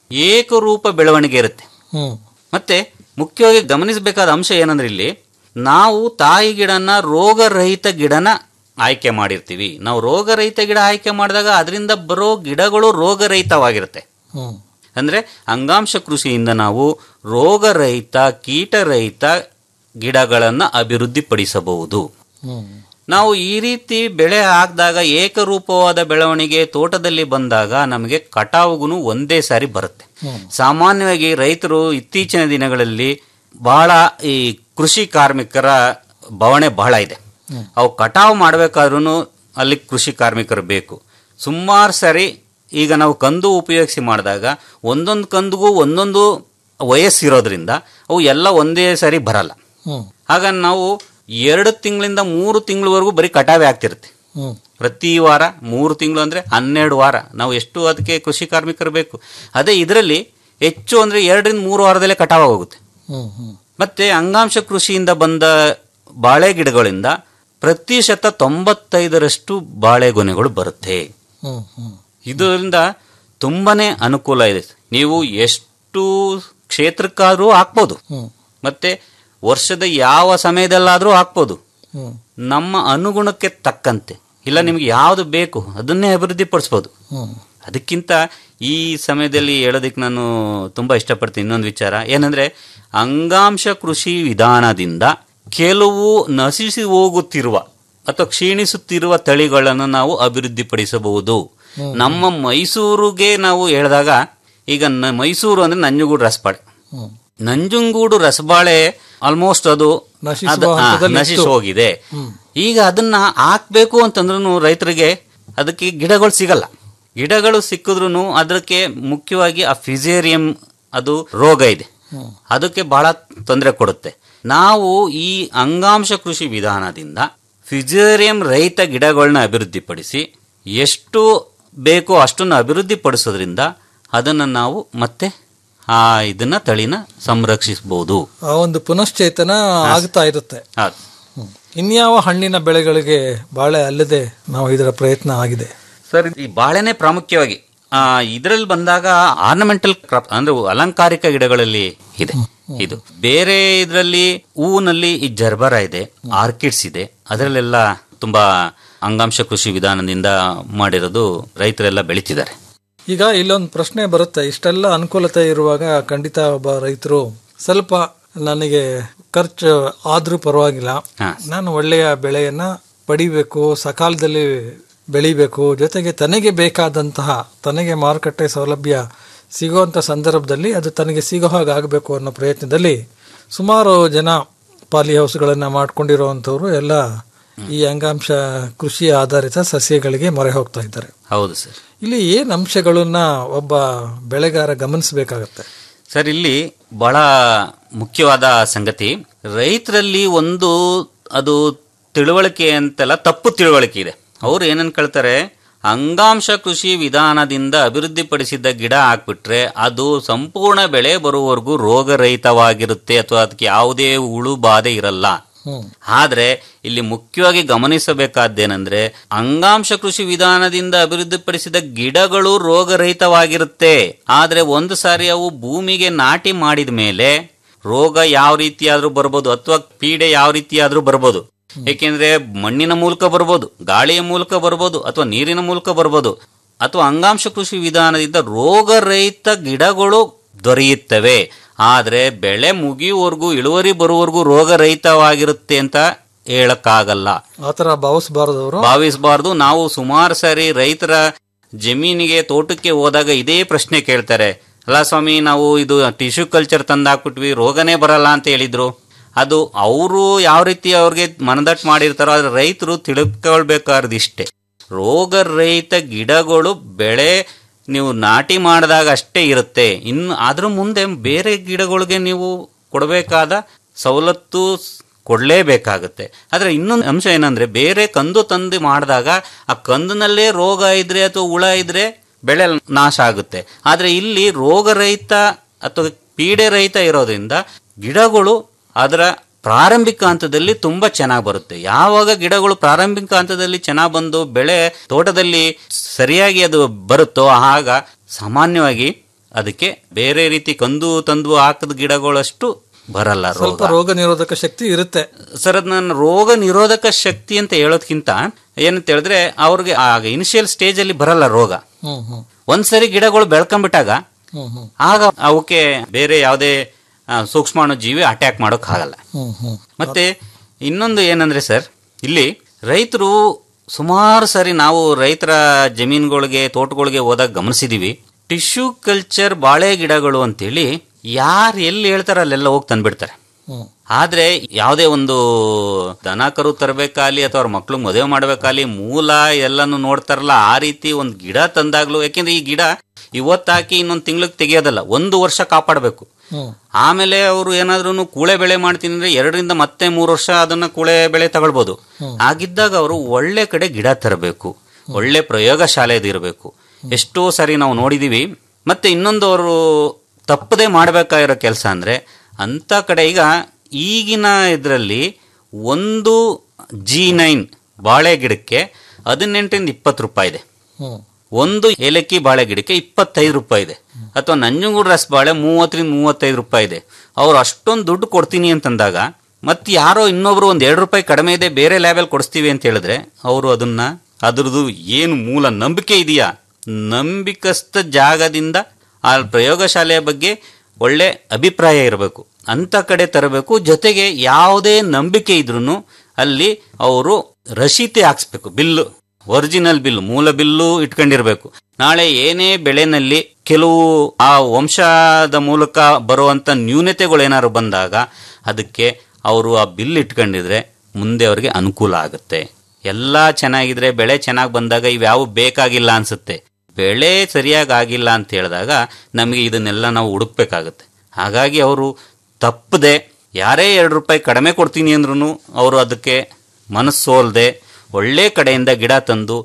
ಏಕರೂಪ ಬೆಳವಣಿಗೆ ಇರುತ್ತೆ ಹ್ಮ್ ಮತ್ತೆ ಮುಖ್ಯವಾಗಿ ಗಮನಿಸಬೇಕಾದ ಅಂಶ ಏನಂದ್ರೆ ಇಲ್ಲಿ ನಾವು ತಾಯಿ ಗಿಡನ ರೋಗರಹಿತ ಗಿಡನ ಆಯ್ಕೆ ಮಾಡಿರ್ತೀವಿ ನಾವು ರೋಗರಹಿತ ಗಿಡ ಆಯ್ಕೆ ಮಾಡಿದಾಗ ಅದರಿಂದ ಬರೋ ಗಿಡಗಳು ರೋಗರಹಿತವಾಗಿರುತ್ತೆ ಹ್ಮ್ ಅಂದ್ರೆ ಅಂಗಾಂಶ ಕೃಷಿಯಿಂದ ನಾವು ರೋಗರಹಿತ ಕೀಟರಹಿತ ಗಿಡಗಳನ್ನು ಅಭಿವೃದ್ಧಿಪಡಿಸಬಹುದು ಹ್ಮ್ ನಾವು ಈ ರೀತಿ ಬೆಳೆ ಹಾಕಿದಾಗ ಏಕರೂಪವಾದ ಬೆಳವಣಿಗೆ ತೋಟದಲ್ಲಿ ಬಂದಾಗ ನಮಗೆ ಕಟಾವುಗೂ ಒಂದೇ ಸಾರಿ ಬರುತ್ತೆ ಸಾಮಾನ್ಯವಾಗಿ ರೈತರು ಇತ್ತೀಚಿನ ದಿನಗಳಲ್ಲಿ ಬಹಳ ಈ ಕೃಷಿ ಕಾರ್ಮಿಕರ ಬವಣೆ ಬಹಳ ಇದೆ ಅವು ಕಟಾವು ಮಾಡಬೇಕಾದ್ರೂ ಅಲ್ಲಿ ಕೃಷಿ ಕಾರ್ಮಿಕರು ಬೇಕು ಸುಮಾರು ಸರಿ ಈಗ ನಾವು ಕಂದು ಉಪಯೋಗಿಸಿ ಮಾಡಿದಾಗ ಒಂದೊಂದು ಕಂದುಗೂ ಒಂದೊಂದು ವಯಸ್ಸಿರೋದ್ರಿಂದ ಅವು ಎಲ್ಲ ಒಂದೇ ಸಾರಿ ಬರಲ್ಲ ಹ್ಮ್ ಆಗ ನಾವು ಎರಡು ತಿಂಗಳಿಂದ ಮೂರು ತಿಂಗಳವರೆಗೂ ಬರೀ ಕಟಾವೆ ಆಗ್ತಿರುತ್ತೆ ಹ್ಮ್ ಪ್ರತಿ ವಾರ ಮೂರು ತಿಂಗಳು ಅಂದ್ರೆ ಹನ್ನೆರಡು ವಾರ ನಾವು ಎಷ್ಟು ಅದಕ್ಕೆ ಕೃಷಿ ಕಾರ್ಮಿಕರು ಬೇಕು ಅದೇ ಇದರಲ್ಲಿ ಹೆಚ್ಚು ಅಂದ್ರೆ ಎರಡರಿಂದ ಮೂರು ವಾರದಲ್ಲೇ ಕಟಾವು ಹೋಗುತ್ತೆ ಹ್ಮ್ ಹ್ಮ್ ಮತ್ತೆ ಅಂಗಾಂಶ ಕೃಷಿಯಿಂದ ಬಂದ ಬಾಳೆ ಗಿಡಗಳಿಂದ ಪ್ರತಿಶತ ತೊಂಬತ್ತೈದರಷ್ಟು ಬಾಳೆಗೊನೆಗಳು ಬರುತ್ತೆ ಹ್ಮ್ ಹ್ಮ್ ಇದರಿಂದ ತುಂಬಾನೇ ಅನುಕೂಲ ಇದೆ ನೀವು ಎಷ್ಟು ಕ್ಷೇತ್ರಕ್ಕಾದ್ರೂ ಹಾಕ್ಬೋದು ಹ್ಮ್ ಮತ್ತೆ ವರ್ಷದ ಯಾವ ಸಮಯದಲ್ಲಾದ್ರೂ ಹಾಕ್ಬೋದು ಹ್ಮ್ ನಮ್ಮ ಅನುಗುಣಕ್ಕೆ ತಕ್ಕಂತೆ ಇಲ್ಲ ನಿಮ್ಗೆ ಯಾವುದು ಬೇಕು ಅದನ್ನೇ ಅಭಿವೃದ್ಧಿ ಪಡಿಸ್ಬೋದು ಹ್ಮ್ ಅದಕ್ಕಿಂತ ಈ ಸಮಯದಲ್ಲಿ ಹೇಳೋದಕ್ಕೆ ನಾನು ತುಂಬಾ ಇಷ್ಟಪಡ್ತೀನಿ ಇನ್ನೊಂದು ವಿಚಾರ ಏನಂದ್ರೆ ಅಂಗಾಂಶ ಕೃಷಿ ವಿಧಾನದಿಂದ ಕೆಲವು ನಶಿಸಿ ಹೋಗುತ್ತಿರುವ ಅಥವಾ ಕ್ಷೀಣಿಸುತ್ತಿರುವ ತಳಿಗಳನ್ನು ನಾವು ಅಭಿವೃದ್ಧಿಪಡಿಸಬಹುದು ನಮ್ಮ ಮೈಸೂರಿಗೆ ನಾವು ಹೇಳಿದಾಗ ಈಗ ನ- ಮೈಸೂರು ಅಂದ್ರೆ ನಂಜುಗೂಡು ರಸಬಾಳೆ ಹ್ಮ್ ನಂಜುಂಗೂಡು ರಸಬಾಳೆ ಆಲ್ಮೋಸ್ಟ್ ಅದು ನಶಿಸುವ ಅದು- ಆ, ಹಂತದಲ್ಲಿ ನಶಿಸಿ ಇತ್ತು. ಹೋಗಿದೆ ಹ್ಮ್. ಈಗ ಅದನ್ನ ಹಾಕ್ಬೇಕು ಅಂತಂದ್ರೂ ರೈತರಿಗೆ ಅದಕ್ಕೆ ಗಿಡಗಳು ಸಿಗಲ್ಲ ಗಿಡಗಳು ಸಿಕ್ಕಿದ್ರು ಅದಕ್ಕೆ ಮುಖ್ಯವಾಗಿ ಆ ಫಿಸೇರಿಯಂ ಅದು ರೋಗ ಇದೆ ಹ್ಮ್. ಅದಕ್ಕೆ ಬಹಳ ತೊಂದರೆ ಕೊಡುತ್ತೆ ನಾವು ಈ ಅಂಗಾಂಶ ಕೃಷಿ ವಿಧಾನದಿಂದ ಫಿಸೇರಿಯಂ ರಹಿತ ಗಿಡಗಳನ್ನ ಅಭಿವೃದ್ಧಿಪಡಿಸಿ ಎಷ್ಟು ಬೇಕೋ ಅಷ್ಟನ್ನು ಅಭಿವೃದ್ಧಿಪಡಿಸೋದ್ರಿಂದ ಅದನ್ನು ನಾವು ಮತ್ತೆ ಆ ಇದನ್ನ ತಳಿನ ಸಂರಕ್ಷಿಸಬಹುದು ಆ ಒಂದು ಪುನಶ್ಚೇತನ ಆಗ್ತಾ ಇರುತ್ತೆ ಹೌದು ಇನ್ಯಾವ ಹಣ್ಣಿನ ಬೆಳೆಗಳಿಗೆ ಬಾಳೆ ಅಲ್ಲದೆ ನಾವು ಇದರ ಪ್ರಯತ್ನ ಆಗಿದೆ ಸರ್ ಈ ಬಾಳೆನೆ ಪ್ರಾಮುಖ್ಯವಾಗಿ ಆ ಇದರಲ್ಲಿ ಬಂದಾಗ ಆರ್ನಮೆಂಟಲ್ ಕ್ರಾಪ್ ಅಂದ್ರೆ ಅಲಂಕಾರಿಕ ಗಿಡಗಳಲ್ಲಿ ಇದೆ ಇದು ಬೇರೆ ಇದರಲ್ಲಿ ಹೂವಿನಲ್ಲಿ ಈ ಜರ್ಬರ ಇದೆ ಆರ್ಕಿಡ್ಸ್ ಇದೆ ಅದರಲ್ಲೆಲ್ಲ ತುಂಬಾ ಅಂಗಾಂಶ ಕೃಷಿ ವಿಧಾನದಿಂದ ಮಾಡಿರೋದು ರೈತರೆಲ್ಲ ಬೆಳೀತಿದ್ದಾರೆ ಈಗ ಇಲ್ಲೊಂದು ಪ್ರಶ್ನೆ ಬರುತ್ತೆ ಇಷ್ಟೆಲ್ಲ ಅನುಕೂಲತೆ ಇರುವಾಗ ಖಂಡಿತ ಒಬ್ಬ ರೈತರು ಸ್ವಲ್ಪ ನನಗೆ ಖರ್ಚು ಆದ್ರೂ ಪರವಾಗಿಲ್ಲ ಹಾ. ನಾನು ಒಳ್ಳೆಯ ಬೆಳೆಯನ್ನ ಪಡಿಬೇಕು ಸಕಾಲದಲ್ಲಿ ಬೆಳಿಬೇಕು ಜೊತೆಗೆ ತನಗೆ ಬೇಕಾದಂತಹ ತನಗೆ ಮಾರುಕಟ್ಟೆ ಸೌಲಭ್ಯ ಸಿಗುವಂಥ ಸಂದರ್ಭದಲ್ಲಿ ಅದು ತನಗೆ ಸಿಗೋ ಹಾಗೆ ಆಗಬೇಕು ಅನ್ನೋ ಪ್ರಯತ್ನದಲ್ಲಿ ಸುಮಾರು ಜನ ಪಾಲಿ ಹೌಸ್ಗಳನ್ನು ಮಾಡ್ಕೊಂಡಿರುವಂಥವ್ರು ಎಲ್ಲ ಈ ಅಂಗಾಂಶ ಕೃಷಿ ಆಧಾರಿತ ಸಸ್ಯಗಳಿಗೆ ಮೊರೆ ಹೋಗ್ತಾ ಇದ್ದಾರೆ ಹೌದು ಸರ್ ಇಲ್ಲಿ ಏನ್ ಅಂಶಗಳನ್ನ ಒಬ್ಬ ಬೆಳೆಗಾರ ಗಮನಿಸಬೇಕಾಗತ್ತೆ ಸರ್ ಇಲ್ಲಿ ಬಹಳ ಮುಖ್ಯವಾದ ಸಂಗತಿ ರೈತರಲ್ಲಿ ಒಂದು ಅದು ತಿಳುವಳಿಕೆ ಅಂತೆಲ್ಲ ತಪ್ಪು ತಿಳುವಳಿಕೆ ಇದೆ ಅವ್ರು ಏನ್ ಅನ್ಕೊಳ್ತಾರೆ ಅಂಗಾಂಶ ಕೃಷಿ ವಿಧಾನದಿಂದ ಅಭಿವೃದ್ಧಿಪಡಿಸಿದ ಗಿಡ ಹಾಕ್ಬಿಟ್ರೆ ಅದು ಸಂಪೂರ್ಣ ಬೆಳೆ ಬರುವವರೆಗೂ ರೋಗರಹಿತವಾಗಿರುತ್ತೆ ಅಥವಾ ಅದಕ್ಕೆ ಯಾವುದೇ ಹುಳು ಬಾಧೆ ಇರಲ್ಲ ಆದ್ರೆ ಇಲ್ಲಿ ಮುಖ್ಯವಾಗಿ ಗಮನಿಸಬೇಕಾದ್ದೇನೆಂದ್ರೆ ಅಂಗಾಂಶ ಕೃಷಿ ವಿಧಾನದಿಂದ ಅಭಿವೃದ್ಧಿಪಡಿಸಿದ ಗಿಡಗಳು ರೋಗರಹಿತವಾಗಿರುತ್ತೆ ಆದ್ರೆ ಒಂದು ಸಾರಿ ಅವು ಭೂಮಿಗೆ ನಾಟಿ ಮಾಡಿದ ಮೇಲೆ ರೋಗ ಯಾವ ರೀತಿಯಾದ್ರೂ ಬರ್ಬೋದು ಅಥವಾ ಪೀಡೆ ಯಾವ ರೀತಿಯಾದ್ರೂ ಬರ್ಬೋದು ಏಕೆಂದ್ರೆ ಮಣ್ಣಿನ ಮೂಲಕ ಬರ್ಬೋದು ಗಾಳಿಯ ಮೂಲಕ ಬರ್ಬೋದು ಅಥವಾ ನೀರಿನ ಮೂಲಕ ಬರ್ಬೋದು ಅಥವಾ ಅಂಗಾಂಶ ಕೃಷಿ ವಿಧಾನದಿಂದ ರೋಗರಹಿತ ಗಿಡಗಳು ದೊರೆಯುತ್ತವೆ ಆದ್ರೆ ಬೆಳೆ ಮುಗಿಯುವವರೆಗೂ ಇಳುವರಿ ಬರುವವರೆಗೂ ರೋಗರಹಿತವಾಗಿರುತ್ತೆ ಅಂತ ಹೇಳಕ್ಕಾಗಲ್ಲ ಆತರ ಭಾವಿಸಬಾರದು ಅವರು ಭಾವಿಸಬಾರ್ದು ನಾವು ಸುಮಾರು ಸಾರಿ ರೈತರ ಜಮೀನಿಗೆ ತೋಟಕ್ಕೆ ಹೋದಾಗ ಇದೇ ಪ್ರಶ್ನೆ ಕೇಳ್ತಾರೆ ಅಲ್ಲ ಸ್ವಾಮಿ ನಾವು ಇದು ಟಿಶ್ಯೂ ಕಲ್ಚರ್ ತಂದಾಕ್ಬಿಟ್ವಿ ರೋಗನೇ ಬರಲ್ಲ ಅಂತ ಹೇಳಿದ್ರು ಅದು ಅವರು ಯಾವ ರೀತಿ ಅವ್ರಿಗೆ ಮನದಟ್ಟು ಮಾಡಿರ್ತಾರೋ ಆದ್ರೆ ರೈತರು ತಿಳ್ಕೊಳ್ಬೇಕಾರ್ದು ಇಷ್ಟೇ ರೋಗರಹಿತ ಗಿಡಗಳು ಬೆಳೆ ನೀವು ನಾಟಿ ಮಾಡಿದಾಗ ಅಷ್ಟೇ ಇರುತ್ತೆ ಇನ್ನು ಅದ್ರ ಮುಂದೆ ಬೇರೆ ಗಿಡಗಳಿಗೆ ನೀವು ಕೊಡಬೇಕಾದ ಸವಲತ್ತು ಕೊಡಲೇಬೇಕಾಗುತ್ತೆ ಆದರೆ ಇನ್ನೊಂದು ಅಂಶ ಏನಂದ್ರೆ ಬೇರೆ ಕಂದು ತಂದು ಮಾಡಿದಾಗ ಆ ಕಂದಿನಲ್ಲೇ ರೋಗ ಇದ್ರೆ ಅಥವಾ ಹುಳ ಇದ್ರೆ ಬೆಳೆ ನಾಶ ಆಗುತ್ತೆ ಆದರೆ ಇಲ್ಲಿ ರೋಗರಹಿತ ಅಥವಾ ಪೀಡೆ ರಹಿತ ಇರೋದ್ರಿಂದ ಗಿಡಗಳು ಅದರ ಪ್ರಾರಂಭಿಕ ಹಂತದಲ್ಲಿ ತುಂಬಾ ಚೆನ್ನಾಗಿ ಬರುತ್ತೆ ಯಾವಾಗ ಗಿಡಗಳು ಪ್ರಾರಂಭಿಕ ಹಂತದಲ್ಲಿ ಚೆನ್ನಾಗಿ ಬಂದು ಬೆಳೆ ತೋಟದಲ್ಲಿ ಸರಿಯಾಗಿ ಅದು ಬರುತ್ತೋ ಆಗ ಸಾಮಾನ್ಯವಾಗಿ ಅದಕ್ಕೆ ಬೇರೆ ರೀತಿ ಕಂದು ತಂದು ಹಾಕದ ಗಿಡಗಳಷ್ಟು ಬರಲ್ಲ ಸ್ವಲ್ಪ ರೋಗ ರೋಗ ನಿರೋಧಕ ಶಕ್ತಿ ಇರುತ್ತೆ ಸರ್ ಅದ್ ನಾನು ರೋಗ ನಿರೋಧಕ ಶಕ್ತಿ ಅಂತ ಹೇಳೋದ್ಕಿಂತ ಏನಂತ ಹೇಳಿದ್ರೆ ಅವ್ರಿಗೆ ಆಗ ಇನಿಷಿಯಲ್ ಸ್ಟೇಜ್ ಅಲ್ಲಿ ಬರಲ್ಲ ರೋಗ ಹ್ಮ್ ಹ್ಮ್ ಒಂದ್ಸರಿ ಗಿಡಗಳು ಬೆಳ್ಕೊಂಡ್ಬಿಟ್ಟಾಗ ಹ್ಮ್ ಹ್ಮ್ ಆಗ ಅವಕ್ಕೆ ಬೇರೆ ಯಾವುದೇ ಆ, ಸೂಕ್ಷ್ಮಾಣು ಜೀವಿ ಅಟ್ಯಾಕ್ ಮಾಡೋಕ್ ಆಗಲ್ಲ ಹ್ಮ್ ಹ್ಮ್ ಮತ್ತೆ ಇನ್ನೊಂದು ಏನಂದ್ರೆ ಸರ್ ಇಲ್ಲಿ ರೈತರು ಸುಮಾರು ಸರಿ ನಾವು ರೈತರ ಜಮೀನುಗಳಿಗೆ ತೋಟಗಳಿಗೆ ಹೋದಾಗ ಗಮನಿಸಿದೀವಿ ಟಿಶ್ಯೂ ಕಲ್ಚರ್ ಬಾಳೆ ಗಿಡಗಳು ಅಂತೇಳಿ ಯಾರು ಎಲ್ಲಿ ಹೇಳ್ತಾರ ಅಲ್ಲೆಲ್ಲ ಹೋಗಿ ತಂದ್ಬಿಡ್ತಾರೆ ಹ್ಮ್ ಆದ್ರೆ ಯಾವುದೇ ಒಂದು ದನ ಕರು ತರಬೇಕಾಲಿ ಅಥವಾ ಅವ್ರ ಮಕ್ಳು ಮದುವೆ ಮಾಡ್ಬೇಕಾಲಿ ಮೂಲ ಎಲ್ಲಾನು ನೋಡ್ತಾರಲ್ಲ ಆ ರೀತಿ ಒಂದು ಗಿಡ ತಂದಾಗ್ಲು ಯಾಕೆಂದ್ರೆ ಈ ಗಿಡ ಇವತ್ತಾಕಿ ಇನ್ನೊಂದು ತಿಂಗಳಿಗೆ ತೆಗಿಯೋದಲ್ಲ ಒಂದು ವರ್ಷ ಕಾಪಾಡಬೇಕು ಹ್ಮ್ ಆಮೇಲೆ ಅವರು ಏನಾದ್ರೂ ಕೂಳೆ ಬೆಳೆ ಮಾಡ್ತೀನಿ ಅಂದ್ರೆ ಎರಡರಿಂದ ಮತ್ತೆ ಮೂರು ವರ್ಷ ಅದನ್ನ ಕೂಳೆ ಬೆಳೆ ತಗೊಳ್ಬೋದು ಹ್ಮ್. ಆಗಿದ್ದಾಗ ಅವರು ಒಳ್ಳೆ ಕಡೆ ಗಿಡ ತರಬೇಕು ಒಳ್ಳೆ ಪ್ರಯೋಗಶಾಲೆದು ಇರಬೇಕು ಎಷ್ಟೋ ಸಾರಿ ನಾವು ನೋಡಿದೀವಿ ಮತ್ತೆ ಇನ್ನೊಂದು ಅವರು ತಪ್ಪದೆ ಮಾಡಬೇಕಾಗಿರೋ ಕೆಲಸ ಅಂದ್ರೆ ಅಂತ ಕಡೆ ಈಗ ಈಗಿನ ಇದರಲ್ಲಿ ಒಂದು ಜಿ ನೈನ್ ಬಾಳೆ ಗಿಡಕ್ಕೆ ಹದಿನೆಂಟರಿಂದ ಇಪ್ಪತ್ತು ರೂಪಾಯಿ ಇದೆ ಹ್ಮ್ ಒಂದು ಏಲಕ್ಕಿ ಬಾಳೆ ಗಿಡಕ್ಕೆ ಇಪ್ಪತ್ತೈದು ರೂಪಾಯಿ ಇದೆ ಅಥವಾ ನಂಜನಗೂಡು ರಸ ಬಾಳೆ ಮೂವತ್ತರಿಂದ ಮೂವತ್ತೈದು ರೂಪಾಯಿ ಇದೆ ಅವ್ರು ಅಷ್ಟೊಂದು ದುಡ್ಡು ಕೊಡ್ತೀನಿ ಅಂತಂದಾಗ ಮತ್ತೆ ಯಾರೋ ಇನ್ನೊಬ್ರು ಒಂದ್ ಎರಡು ರೂಪಾಯಿ ಕಡಿಮೆ ಇದೆ ಬೇರೆ ಲ್ಯಾಬಲ್ ಕೊಡಿಸ್ತೀವಿ ಅಂತ ಹೇಳಿದ್ರೆ ಅವರು ಅದನ್ನ ಅದ್ರದ್ದು ಏನು ಮೂಲ ನಂಬಿಕೆ ಇದೆಯಾ ನಂಬಿಕಸ್ಥ ಜಾಗದಿಂದ ಆ ಪ್ರಯೋಗಶಾಲೆಯ ಬಗ್ಗೆ ಒಳ್ಳೆ ಅಭಿಪ್ರಾಯ ಇರಬೇಕು ಅಂತ ಕಡೆ ತರಬೇಕು ಜೊತೆಗೆ ಯಾವುದೇ ನಂಬಿಕೆ ಇದ್ರೂ ಅಲ್ಲಿ ಅವರು ರಶೀತಿ ಹಾಕ್ಸ್ಬೇಕು ಬಿಲ್ಲು ಒರಿಜಿನಲ್ ಬಿಲ್ ಮೂಲ ಬಿಲ್ಲು ಇಟ್ಕೊಂಡಿರ್ಬೇಕು ನಾಳೆ ಏನೇ ಬೆಳೆನಲ್ಲಿ ಕೆಲವು ಆ ವಂಶದ ಮೂಲಕ ಬರುವಂತ ನ್ಯೂನತೆಗಳು ಏನಾದ್ರು ಬಂದಾಗ ಅದಕ್ಕೆ ಅವರು ಆ ಬಿಲ್ ಇಟ್ಕೊಂಡಿದ್ರೆ ಮುಂದೆ ಅವ್ರಿಗೆ ಅನುಕೂಲ ಆಗುತ್ತೆ ಎಲ್ಲ ಚೆನ್ನಾಗಿದ್ರೆ ಬೆಳೆ ಚೆನ್ನಾಗಿ ಬಂದಾಗ ಇವ್ಯಾವು ಬೇಕಾಗಿಲ್ಲ ಅನ್ಸುತ್ತೆ ಬೆಳೆ ಸರಿಯಾಗಿ ಆಗಿಲ್ಲ ಅಂತ ಹೇಳಿದಾಗ ನಮಗೆ ಇದನ್ನೆಲ್ಲ ನಾವು ಹುಡುಕ್ಬೇಕಾಗುತ್ತೆ ಹಾಗಾಗಿ ಅವರು ತಪ್ಪದೆ ಯಾರೇ ಎರಡು ರೂಪಾಯಿ ಕಡಿಮೆ ಕೊಡ್ತೀನಿ ಅಂದ್ರೂ ಅವರು ಅದಕ್ಕೆ ಮನಸ್ಸೋಲ್ದೆ ಒಳ್ಳೆ ಕಡೆಯಿಂದ ಗಿಡ ತಂದು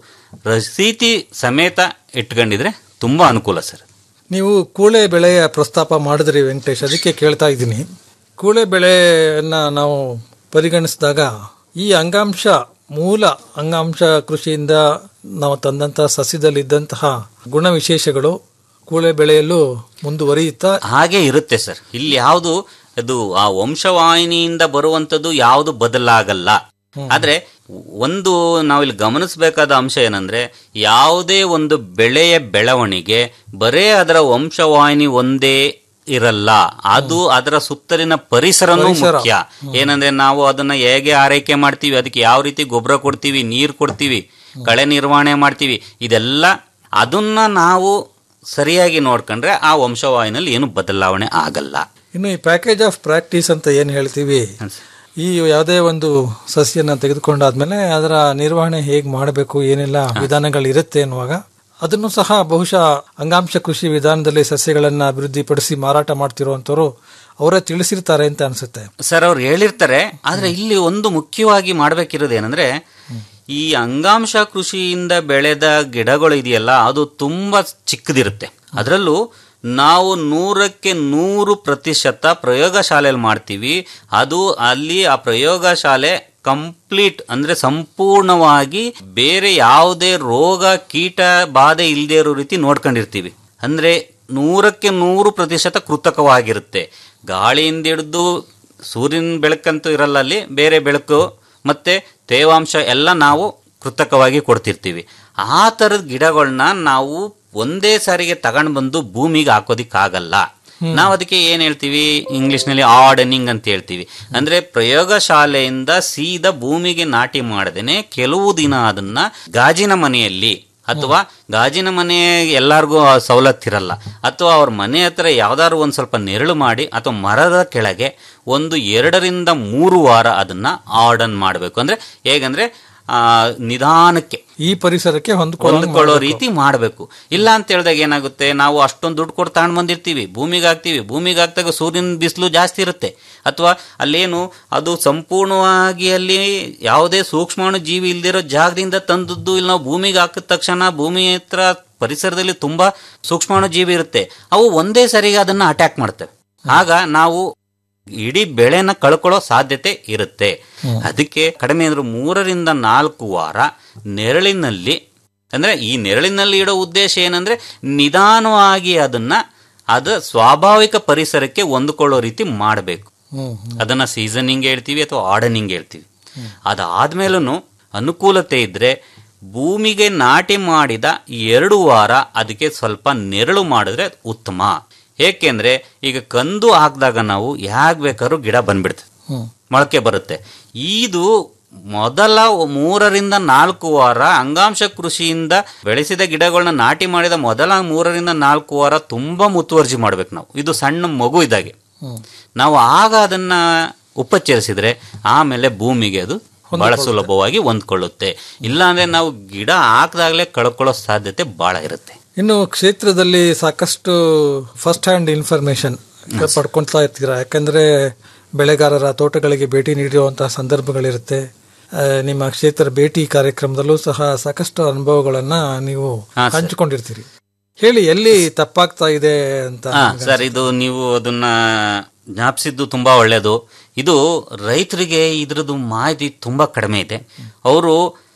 ರಸೀತಿ ಸಮೇತ ಇಟ್ಕೊಂಡಿದ್ರೆ ತುಂಬಾ ಅನುಕೂಲ ಸರ್ ನೀವು ಕೂಳೆ ಬೆಳೆಯ ಪ್ರಸ್ತಾಪ ಮಾಡಿದ್ರಿ ವೆಂಕಟೇಶ್ ಅದಕ್ಕೆ ಕೇಳ್ತಾ ಇದ್ದೀನಿ ಕೂಳೆ ಬೆಳೆಯನ್ನ ನಾವು ಪರಿಗಣಿಸಿದಾಗ ಈ ಅಂಗಾಂಶ ಮೂಲ ಅಂಗಾಂಶ ಕೃಷಿಯಿಂದ ನಾವು ತಂದಂತಹ ಸಸ್ಯದಲ್ಲಿದ್ದಂತಹ ಗುಣವಿಶೇಷಗಳು ಕೂಳೆ ಬೆಳೆಯಲ್ಲೂ ಮುಂದುವರಿಯುತ್ತಾ ಹಾಗೆ ಇರುತ್ತೆ ಸರ್ ಇಲ್ಲಿ ಯಾವುದು ಅದು ಆ ವಂಶವಾಹಿನಿಯಿಂದ ಬರುವಂತದ್ದು ಯಾವುದು ಬದಲಾಗಲ್ಲ ಆದ್ರೆ ಒಂದು ನಾವಿಲ್ಲಿ ಗಮನಿಸಬೇಕಾದ ಅಂಶ ಏನಂದ್ರೆ ಯಾವುದೇ ಒಂದು ಬೆಳೆಯ ಬೆಳವಣಿಗೆ ಬರೇ ಅದರ ವಂಶವಾಹಿನಿ ಒಂದೇ ಇರಲ್ಲ ಅದು ಅದರ ಸುತ್ತಲಿನ ಪರಿಸರನೂ ಪರಿಸರ. ಮುಖ್ಯ ಏನಂದ್ರೆ ನಾವು ಅದನ್ನ ಹೇಗೆ ಆರೈಕೆ ಮಾಡ್ತೀವಿ ಅದಕ್ಕೆ ಯಾವ ರೀತಿ ಗೊಬ್ಬರ ಕೊಡ್ತೀವಿ ನೀರು ಕೊಡ್ತೀವಿ ಕಳೆ ನಿರ್ವಹಣೆ ಮಾಡ್ತೀವಿ ಇದೆಲ್ಲ ಅದನ್ನ ನಾವು ಸರಿಯಾಗಿ ನೋಡ್ಕೊಂಡ್ರೆ ಆ ವಂಶವಾಹಿನಲ್ಲಿ ಏನು ಬದಲಾವಣೆ ಆಗಲ್ಲ ಇನ್ನು ಈ ಪ್ಯಾಕೇಜ್ ಆಫ್ ಪ್ರಾಕ್ಟೀಸ್ ಅಂತ ಏನು ಹೇಳ್ತೀವಿ ಈ ಯಾವುದೇ ಒಂದು ಸಸ್ಯನ ತೆಗೆದುಕೊಂಡಾದ್ಮೇಲೆ ಅದರ ನಿರ್ವಹಣೆ ಹೇಗೆ ಮಾಡಬೇಕು ಏನೆಲ್ಲ ವಿಧಾನಗಳಿರುತ್ತೆ ಅನ್ನುವಾಗ ಅದನ್ನು ಸಹ ಬಹುಶಃ ಅಂಗಾಂಶ ಕೃಷಿ ವಿಧಾನದಲ್ಲಿ ಸಸ್ಯಗಳನ್ನ ಅಭಿವೃದ್ಧಿಪಡಿಸಿ ಮಾರಾಟ ಮಾಡ್ತಿರುವಂತವರು ಅವರೇ ತಿಳಿಸಿರ್ತಾರೆ ಅಂತ ಅನ್ಸುತ್ತೆ ಸರ್ ಅವ್ರು ಹೇಳಿರ್ತಾರೆ ಆದ್ರೆ ಇಲ್ಲಿ ಒಂದು ಮುಖ್ಯವಾಗಿ ಮಾಡ್ಬೇಕಿರೋದು ಏನಂದ್ರೆ ಈ ಅಂಗಾಂಶ ಕೃಷಿಯಿಂದ ಬೆಳೆದ ಗಿಡಗಳು ಇದೆಯಲ್ಲ ಅದು ತುಂಬಾ ಚಿಕ್ಕದಿರುತ್ತೆ ಅದರಲ್ಲೂ ನಾವು ನೂರಕ್ಕೆ ನೂರು ಪ್ರತಿಶತ ಪ್ರಯೋಗಶಾಲೆಯಲ್ಲಿ ಮಾಡ್ತೀವಿ ಅದು ಅಲ್ಲಿ ಆ ಪ್ರಯೋಗಶಾಲೆ ಕಂಪ್ಲೀಟ್ ಅಂದ್ರೆ ಸಂಪೂರ್ಣವಾಗಿ ಬೇರೆ ಯಾವುದೇ ರೋಗ ಕೀಟ ಬಾಧೆ ಇಲ್ಲದೆ ಇರೋ ರೀತಿ ನೋಡ್ಕೊಂಡಿರ್ತೀವಿ ಅಂದ್ರೆ ನೂರಕ್ಕೆ ನೂರು ಪ್ರತಿಶತ ಕೃತಕವಾಗಿರುತ್ತೆ ಗಾಳಿಯಿಂದ ಹಿಡಿದು ಸೂರ್ಯನ ಬೆಳಕಂತೂ ಇರಲ್ಲ ಅಲ್ಲಿ ಬೇರೆ ಬೆಳಕು ಮತ್ತೆ ತೇವಾಂಶ ಎಲ್ಲ ನಾವು ಕೃತಕವಾಗಿ ಕೊಡ್ತಿರ್ತೀವಿ ಆ ಥರದ ಗಿಡಗಳನ್ನ ನಾವು ಒಂದೇ ಸಾರಿಗೆ ತಗೊಂಡು ಬಂದು ಭೂಮಿಗೆ ಹಾಕೋದಿಕ್ಕಾಗಲ್ಲ ನಾವು ಅದಕ್ಕೆ ಏನ್ ಹೇಳ್ತೀವಿ ಇಂಗ್ಲಿಷ್ ನಲ್ಲಿ ಆರ್ಡನಿಂಗ್ ಅಂತ ಹೇಳ್ತೀವಿ ಅಂದ್ರೆ ಪ್ರಯೋಗಶಾಲೆಯಿಂದ ಸೀದಾ ಭೂಮಿಗೆ ನಾಟಿ ಮಾಡದೇನೆ ಕೆಲವು ದಿನ ಅದನ್ನ ಗಾಜಿನ ಮನೆಯಲ್ಲಿ ಅಥವಾ ಗಾಜಿನ ಮನೆ ಎಲ್ಲರಿಗೂ ಆ ಸವಲತ್ತಿರಲ್ಲ ಅಥವಾ ಅವ್ರ ಮನೆ ಹತ್ರ ಯಾವ್ದಾದ್ರು ಒಂದು ಸ್ವಲ್ಪ ನೆರಳು ಮಾಡಿ ಅಥವಾ ಮರದ ಕೆಳಗೆ ಒಂದು ಎರಡರಿಂದ ಮೂರು ವಾರ ಅದನ್ನ ಆರ್ಡನ್ ಮಾಡಬೇಕು ಅಂದ್ರೆ ಹೇಗಂದ್ರೆ ಆ, ನಿಧಾನಕ್ಕೆ ಈ ಪರಿಸರಕ್ಕೆ ಹೊಂದ್ಕೊಳ್ಳೋ ಹೊಂದ್ಕೊಳ್ಳೋ ರೀತಿ ಮಾಡಬೇಕು ಇಲ್ಲ ಅಂತ ಹೇಳಿದಾಗ ಏನಾಗುತ್ತೆ ನಾವು ಅಷ್ಟೊಂದು ದುಡ್ಡು ಕೊಟ್ಟು ತಗೊಂಡ್ ಬಂದಿರ್ತೀವಿ ಭೂಮಿಗೆ ಹಾಕ್ತಿವಿ ಭೂಮಿಗೆ ಹಾಕ್ದಾಗ ಸೂರ್ಯನ ಬಿಸಿಲು ಜಾಸ್ತಿ ಇರುತ್ತೆ ಅಥವಾ ಅಲ್ಲೇನು ಅದು ಸಂಪೂರ್ಣವಾಗಿ ಅಲ್ಲಿ ಯಾವುದೇ ಸೂಕ್ಷ್ಮಾಣು ಜೀವಿ ಇಲ್ದಿರೋ ಜಾಗದಿಂದ ತಂದದ್ದು ಇಲ್ಲಿ ನಾವು ಭೂಮಿಗೆ ಹಾಕಿದ ತಕ್ಷಣ ಭೂಮಿ ಹತ್ರ ಪರಿಸರದಲ್ಲಿ ತುಂಬಾ ಸೂಕ್ಷ್ಮಾಣು ಜೀವಿ ಇರುತ್ತೆ ಅವು ಒಂದೇ ಸರಿಗೆ ಅದನ್ನ ಅಟ್ಯಾಕ್ ಮಾಡ್ತವೆ ಆಗ ನಾವು ಇಡೀ ಬೆಳೆನ ಕಳ್ಕೊಳ್ಳೋ ಸಾಧ್ಯತೆ ಇರುತ್ತೆ ಅದಕ್ಕೆ ಕಡಿಮೆ ಅಂದ್ರೆ ಮೂರರಿಂದ ನಾಲ್ಕು ವಾರ ನೆರಳಿನಲ್ಲಿ ಅಂದ್ರೆ ಈ ನೆರಳಿನಲ್ಲಿ ಇಡೋ ಉದ್ದೇಶ ಏನಂದ್ರೆ ನಿಧಾನವಾಗಿ ಅದನ್ನ ಅದ ಸ್ವಾಭಾವಿಕ ಪರಿಸರಕ್ಕೆ ಹೊಂದಿಕೊಳ್ಳೋ ರೀತಿ ಮಾಡಬೇಕು ಅದನ್ನ ಸೀಸನಿಂಗ್ ಹೇಳ್ತೀವಿ ಅಥವಾ ಆರ್ಡನಿಂಗ್ ಹೇಳ್ತೀವಿ ಅದಾದ್ಮೇಲೂ ಅನುಕೂಲತೆ ಇದ್ರೆ ಭೂಮಿಗೆ ನಾಟಿ ಮಾಡಿದ ಎರಡು ವಾರ ಅದಕ್ಕೆ ಸ್ವಲ್ಪ ನೆರಳು ಮಾಡಿದ್ರೆ ಉತ್ತಮ ಏಕೆಂದ್ರೆ ಈಗ ಕಂದು ಹಾಕಿದಾಗ ನಾವು ಯಾಕೆ ಬೇಕಾದ್ರೂ ಗಿಡ ಬಂದ್ಬಿಡ್ತದೆ ಮೊಳಕೆ ಬರುತ್ತೆ ಇದು ಮೊದಲ ಮೂರರಿಂದ ನಾಲ್ಕು ವಾರ ಅಂಗಾಂಶ ಕೃಷಿಯಿಂದ ಬೆಳೆಸಿದ ಗಿಡಗಳನ್ನ ನಾಟಿ ಮಾಡಿದ ಮೊದಲ ಮೂರರಿಂದ ನಾಲ್ಕು ವಾರ ತುಂಬಾ ಮುತುವರ್ಜಿ ಮಾಡ್ಬೇಕು ನಾವು ಇದು ಸಣ್ಣ ಮಗು ಇದ್ದಾಗೆ ನಾವು ಆಗ ಅದನ್ನ ಉಪಚರಿಸಿದ್ರೆ ಆಮೇಲೆ ಭೂಮಿಗೆ ಅದು ಬಹಳ ಸುಲಭವಾಗಿ ಹೊಂದ್ಕೊಳ್ಳುತ್ತೆ ಇಲ್ಲಾಂದ್ರೆ ನಾವು ಗಿಡ ಹಾಕದಾಗಲೇ ಕಳ್ಕೊಳ್ಳೋ ಸಾಧ್ಯತೆ ಬಹಳ ಇರುತ್ತೆ ಇನ್ನು ಕ್ಷೇತ್ರದಲ್ಲಿ ಸಾಕಷ್ಟು ಫಸ್ಟ್ ಹ್ಯಾಂಡ್ ಇನ್ಫಾರ್ಮೇಶನ್ ಪಡ್ಕೊಳ್ತಾ ಇರ್ತೀರಾ ಯಾಕಂದ್ರೆ ಬೆಳೆಗಾರರ ತೋಟಗಳಿಗೆ ಭೇಟಿ ನೀಡಿರುವಂತಹ ಸಂದರ್ಭಗಳಿರುತ್ತೆ ಆ, ನಿಮ್ಮ ಕ್ಷೇತ್ರ ಭೇಟಿ ಕಾರ್ಯಕ್ರಮದಲ್ಲೂ ಸಹ ಸಾಕಷ್ಟು ಅನುಭವಗಳನ್ನ ನೀವು ಹಾ, ಸರ್. ಹಂಚಿಕೊಂಡಿರ್ತೀರಿ ಹೇಳಿ ಎಲ್ಲಿ ತಪ್ಪಾಗ್ತಾ ಇದೆ ಅಂತ ಹಾ ನಿಮ್ಗೆ ಸರ್ ಇದು ನೀವು ಅದನ್ನ ಜ್ಞಾಪಿಸಿದ್ದು ತುಂಬಾ ಒಳ್ಳೆಯದು ಇದು ರೈತರಿಗೆ ಇದ್ರದ್ದು ಮಾಹಿತಿ ತುಂಬಾ ಕಡಿಮೆ ಇದೆ ಅವರು